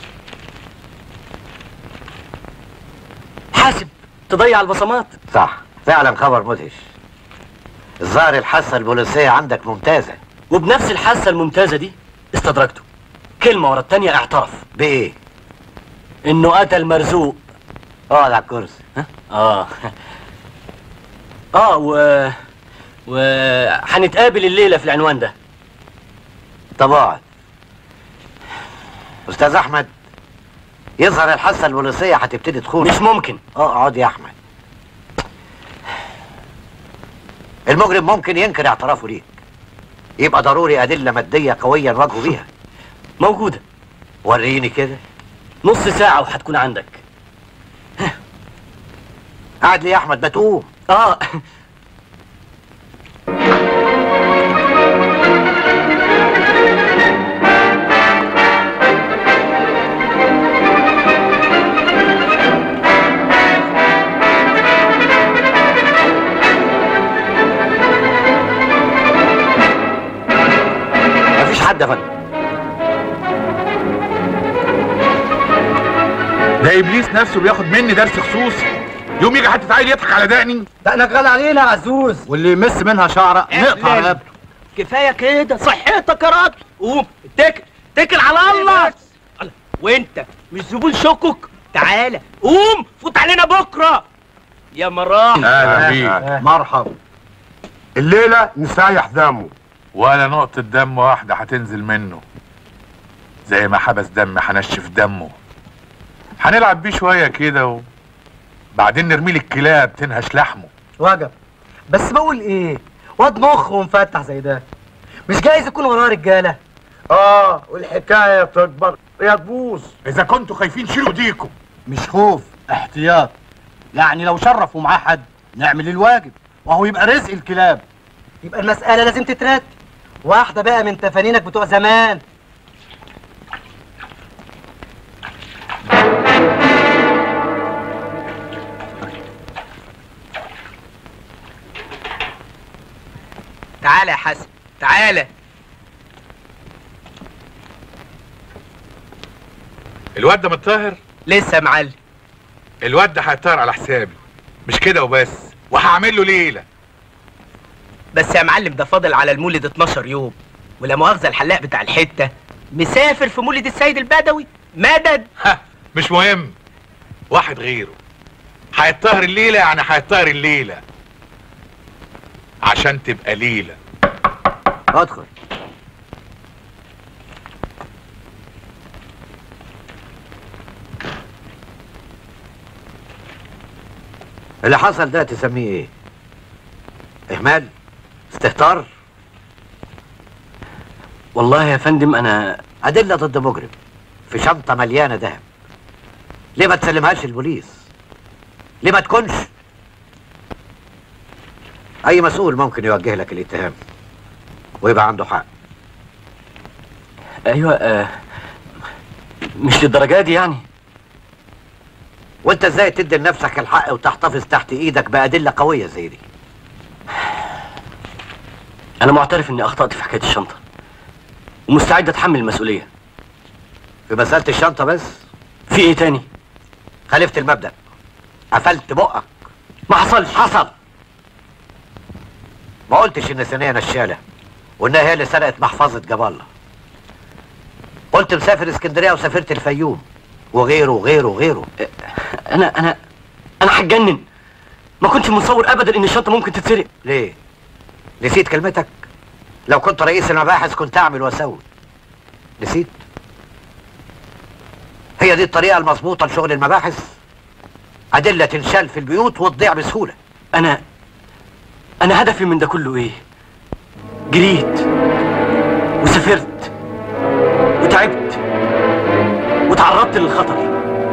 حاسب تضيع البصمات صح فعلا خبر مدهش الظاهر الحاسة البوليسية عندك ممتازة وبنفس الحاسه الممتازه دي استدركته كلمة ورا التانية اعترف بايه؟ انه قتل مرزوق اقعد على الكرسي اه اه و و هنتقابل الليلة في العنوان ده طب اقعد استاذ احمد يظهر الحاسه البوليسيه هتبتدي تخون مش ممكن اقعد يا احمد المجرم ممكن ينكر اعترافه ليك يبقى ضروري ادله ماديه قويه نواجهه بيها موجودة وريني كده نص ساعة وهتكون عندك قاعد ليه يا احمد ما تقوم اه مفيش حد يا فندم ده ابليس نفسه بياخد مني درس خصوصي يوم يجي حد عيل يضحك على دقني دقنك غالي علينا يا عزوز واللي يمس منها شعره نقطع إحلال. رقبته كفايه كده صحتك يا راجل قوم اتكل اتكل على الله الله. وانت مش زبون شكك تعالى قوم فوت علينا بكره يا مراح اهلا بيك مرحبا الليله نسيح دمه ولا نقطة دم واحدة هتنزل منه زي ما حبس دم هنشف دمه هنلعب بيه شوية كده و... بعدين نرميه للكلاب تنهش لحمه وجب بس بقول ايه واد مخ ومفتح زي ده مش جايز يكون وراه رجاله اه والحكايه تكبر يا تبوظ اذا كنتوا خايفين شيلوا ايديكم مش خوف احتياط يعني لو شرفوا معاه حد نعمل الواجب وهو يبقى رزق الكلاب يبقى المساله لازم تترتب واحده بقى من تفانينك بتوع زمان تعالى يا حسن تعالى الواد ده متطهر لسه يا معلم الواد ده هيطهر على حسابي مش كده وبس وهعمل له ليلة بس يا معلم ده فاضل على المولد 12 يوم ولا مؤاخذه الحلاق بتاع الحته مسافر في مولد السيد البدوي مدد ها مش مهم واحد غيره هيطهر الليلة يعني هيطهر الليلة عشان تبقى ليلة ادخل اللي حصل ده تسميه ايه اهمال استهتار والله يا فندم انا ادله ضد مجرم في شنطه مليانه ذهب ليه ما تسلمهاش البوليس ليه ما تكونش اي مسؤول ممكن يوجه لك الاتهام ويبقى عنده حق ايوه آه مش للدرجة دي يعني وانت ازاي تدي لنفسك الحق وتحتفظ تحت ايدك بادله قويه زي دي انا معترف اني اخطأت في حكاية الشنطة ومستعد اتحمل المسؤولية في مساله الشنطه بس في ايه تاني خالفت المبدا قفلت بقك ما حصلش حصل ما قلتش ان ثانيه نشاله وانها هي اللي سرقت محفظه جاب الله قلت مسافر اسكندريه وسافرت الفيوم وغيره وغيره وغيره انا انا انا هتجنن ما كنتش متصور ابدا ان الشنطة ممكن تتسرق ليه نسيت كلمتك لو كنت رئيس المباحث كنت اعمل واسوي نسيت هي دي الطريقه المظبوطه لشغل المباحث ادله تنشال في البيوت وتضيع بسهوله انا انا هدفي من ده كله ايه جريت وسافرت وتعبت وتعرضت للخطر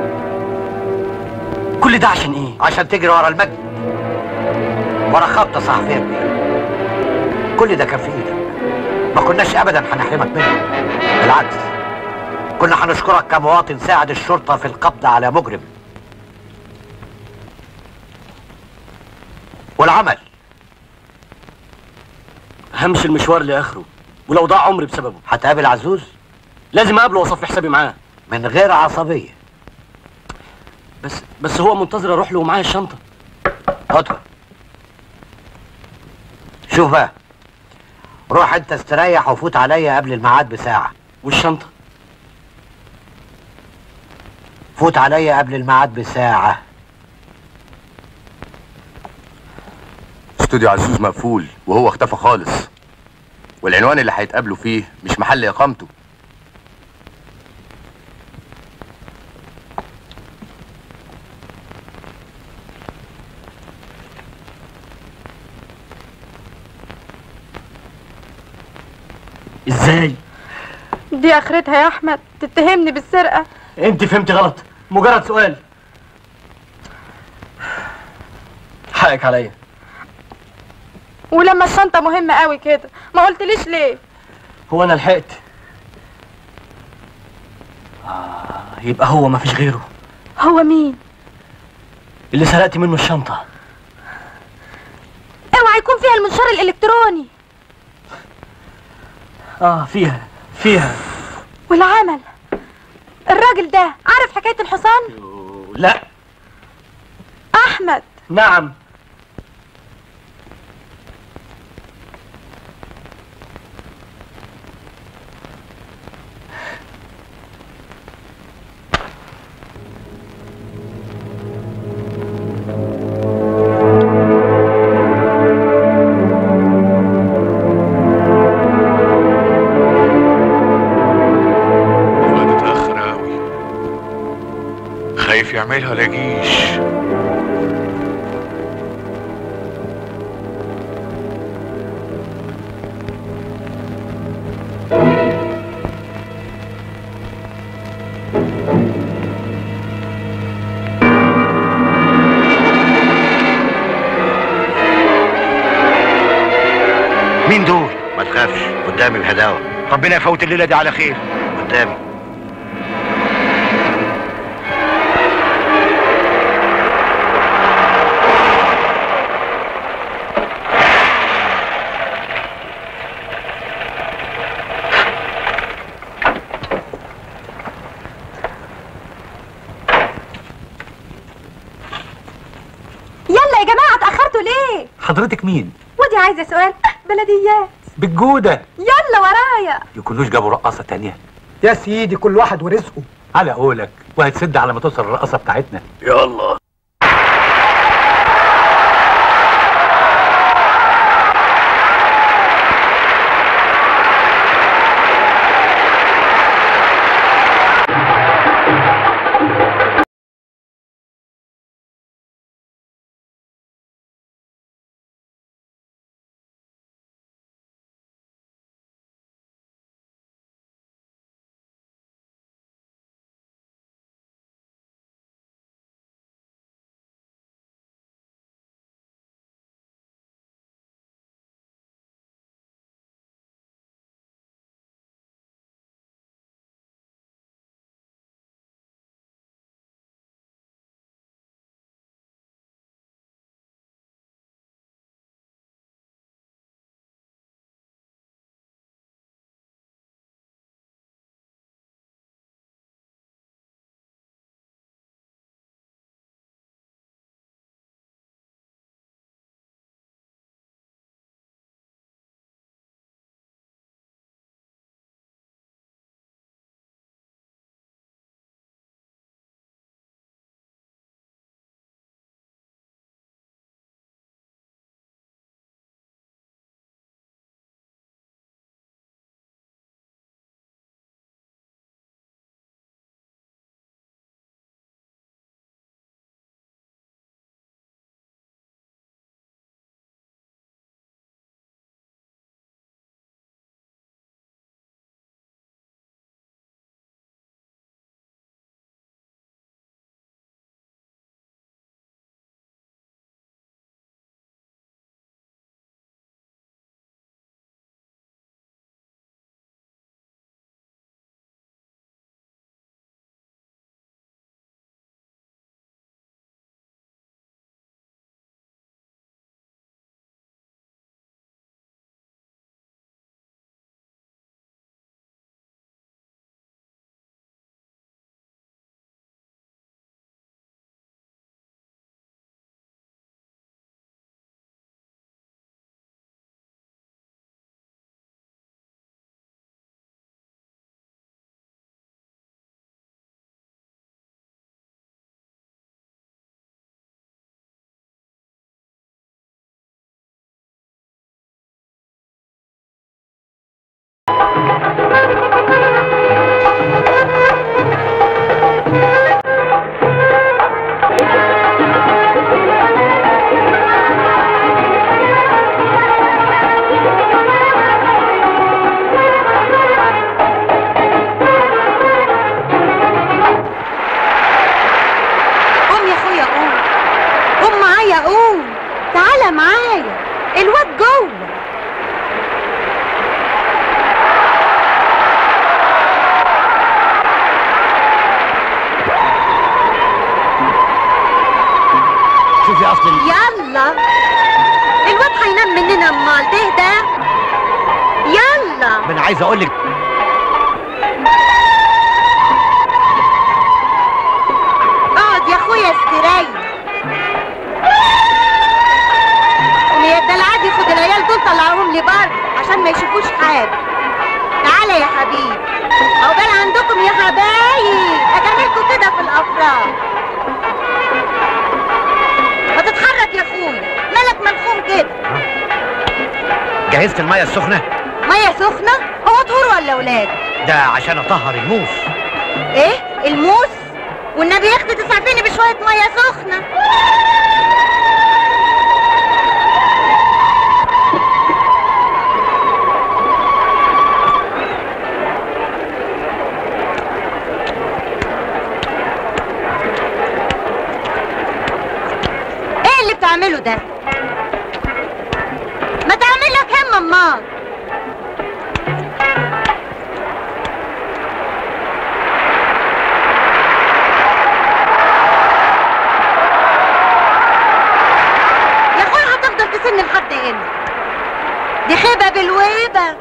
كل ده عشان ايه عشان تجري ورا المجد ورا خبطه صحفيه كبيره كل ده كان في ايدك ما كناش ابدا هنحرمك منه بالعكس كنا هنشكرك كمواطن ساعد الشرطه في القبض على مجرم والعمل همشي المشوار لاخره ولو ضاع عمري بسببه هتقابل عزوز لازم اقابله واصفي حسابي معاه من غير عصبيه بس بس هو منتظر اروح له ومعايا الشنطه ادخل شوف بقى روح انت استريح وفوت عليا قبل الميعاد بساعه والشنطه فوت عليا قبل الميعاد بساعة استوديو عزوز مقفول وهو اختفى خالص والعنوان اللي هيتقابلوا فيه مش محل اقامته ازاي دي اخرتها يا احمد تتهمني بالسرقه انت فهمتي غلط مجرد سؤال حقك عليا ولما الشنطه مهمه قوي كده ما قلتليش ليه هو انا لحقت آه يبقى هو ما فيش غيره هو مين اللي سرقت منه الشنطة اوعى يكون فيها المنشار الالكتروني اه فيها فيها والعمل الراجل ده عارف حكايه الحصان لا احمد نعم الوقت اتأخر أوي خايف يعملها ولا يجيش مين دول؟ ما تخافش قدامي الهداوة ربنا يفوت الليلة دي على خير قدامي يلا يا جماعه اتاخرتوا ليه حضرتك مين؟ ودي عايزه سؤال بلديات بالجودة يلا ورايا يكونوش جابوا رقاصة تانية يا سيدي كل واحد ورزقه على قولك وهتسد على ما توصل الرقاصة بتاعتنا يلا قوم تعالى معايا الواد جوه شوفي اصل ال- يلا الواد هينام مننا امال تهدى يلا ما انا عايز اقول لك اقعد يا اخويا استريح ويا الدلعادي خد العيال دول طلعوهم لي بره عشان ما يشوفوش حاجه تعالى يا حبيبي عقبال عندكم يا حبايب اجاملكم كده في الافراح ما تتحرك يا اخويا مالك ملخوم كده جهزت الميه السخنه ميه سخنه هو طهور ولا ولاد ده عشان اطهر الموس ايه الموس والنبي يا اختي تسعفيني بشويه ميه سخنه ايه اللي بتعمله ده ما تعمل لك هم امال يا اخويا هتفضل تسن لحد امتى دي خيبه بالويبه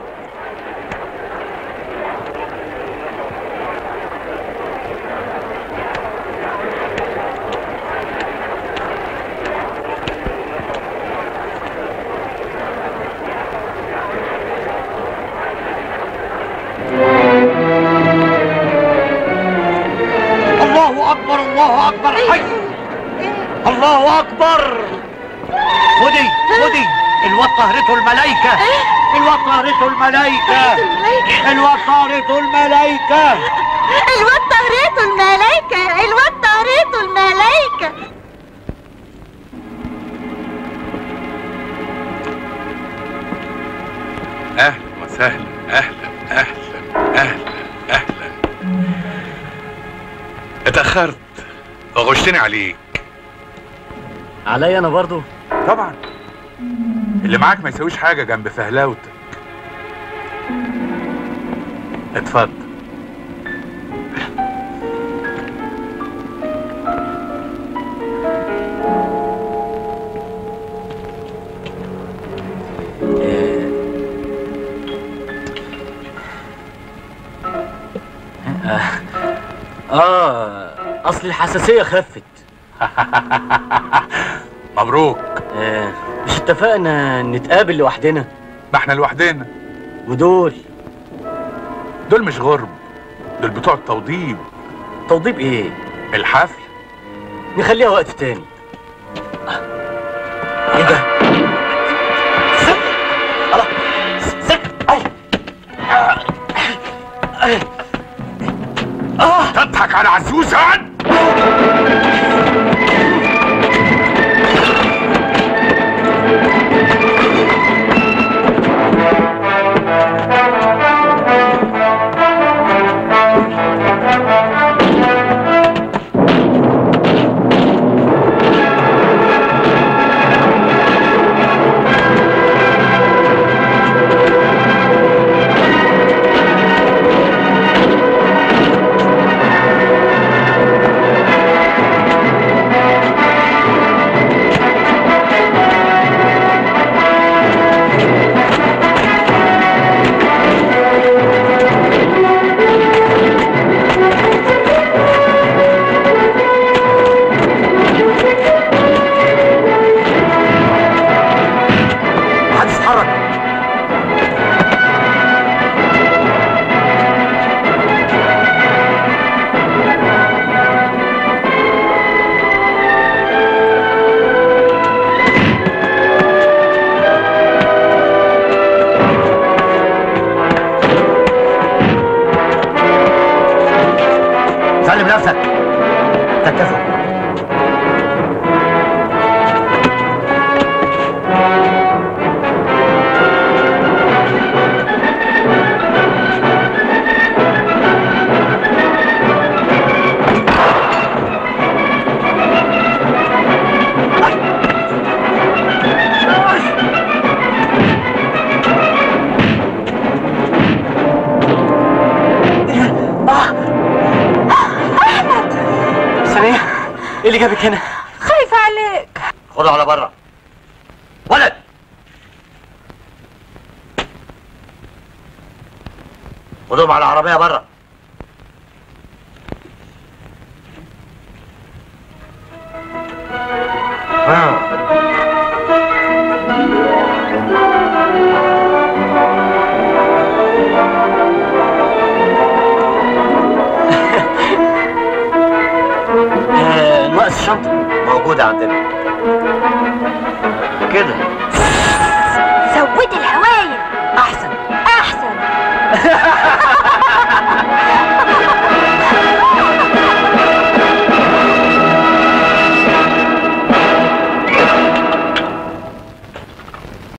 الله اكبر الله اكبر حي الله اكبر خدي خدي الواد طهرته الملايكه الواد طهرته الملايكه الواد طهرته الملايكه الواد طهرته الملايكه الواد طهرته الملايكه اهلا وسهلا اهلا اهلا اهلا اهلا اتاخرت وغشتني عليك عليا انا برضو طبعا اللي معاك ما يسويش حاجه جنب فهلاوتك اتفضل آه. اه اصل الحساسيه خفت مبروك آه. مش اتفقنا نتقابل لوحدنا ما احنا لوحدنا ودول دول مش غرب دول بتوع التوضيب توضيب ايه الحفل نخليها وقت تاني آه. ايه ده تضحك على عزوز هان محدش اتحرك سلم نفسك تكفى ايه اللي جابك هنا خايفة عليك خده على بره ولد خدهم على العربية بره آه ناقص الشنطه موجودة عندنا كده زود الهوايل احسن احسن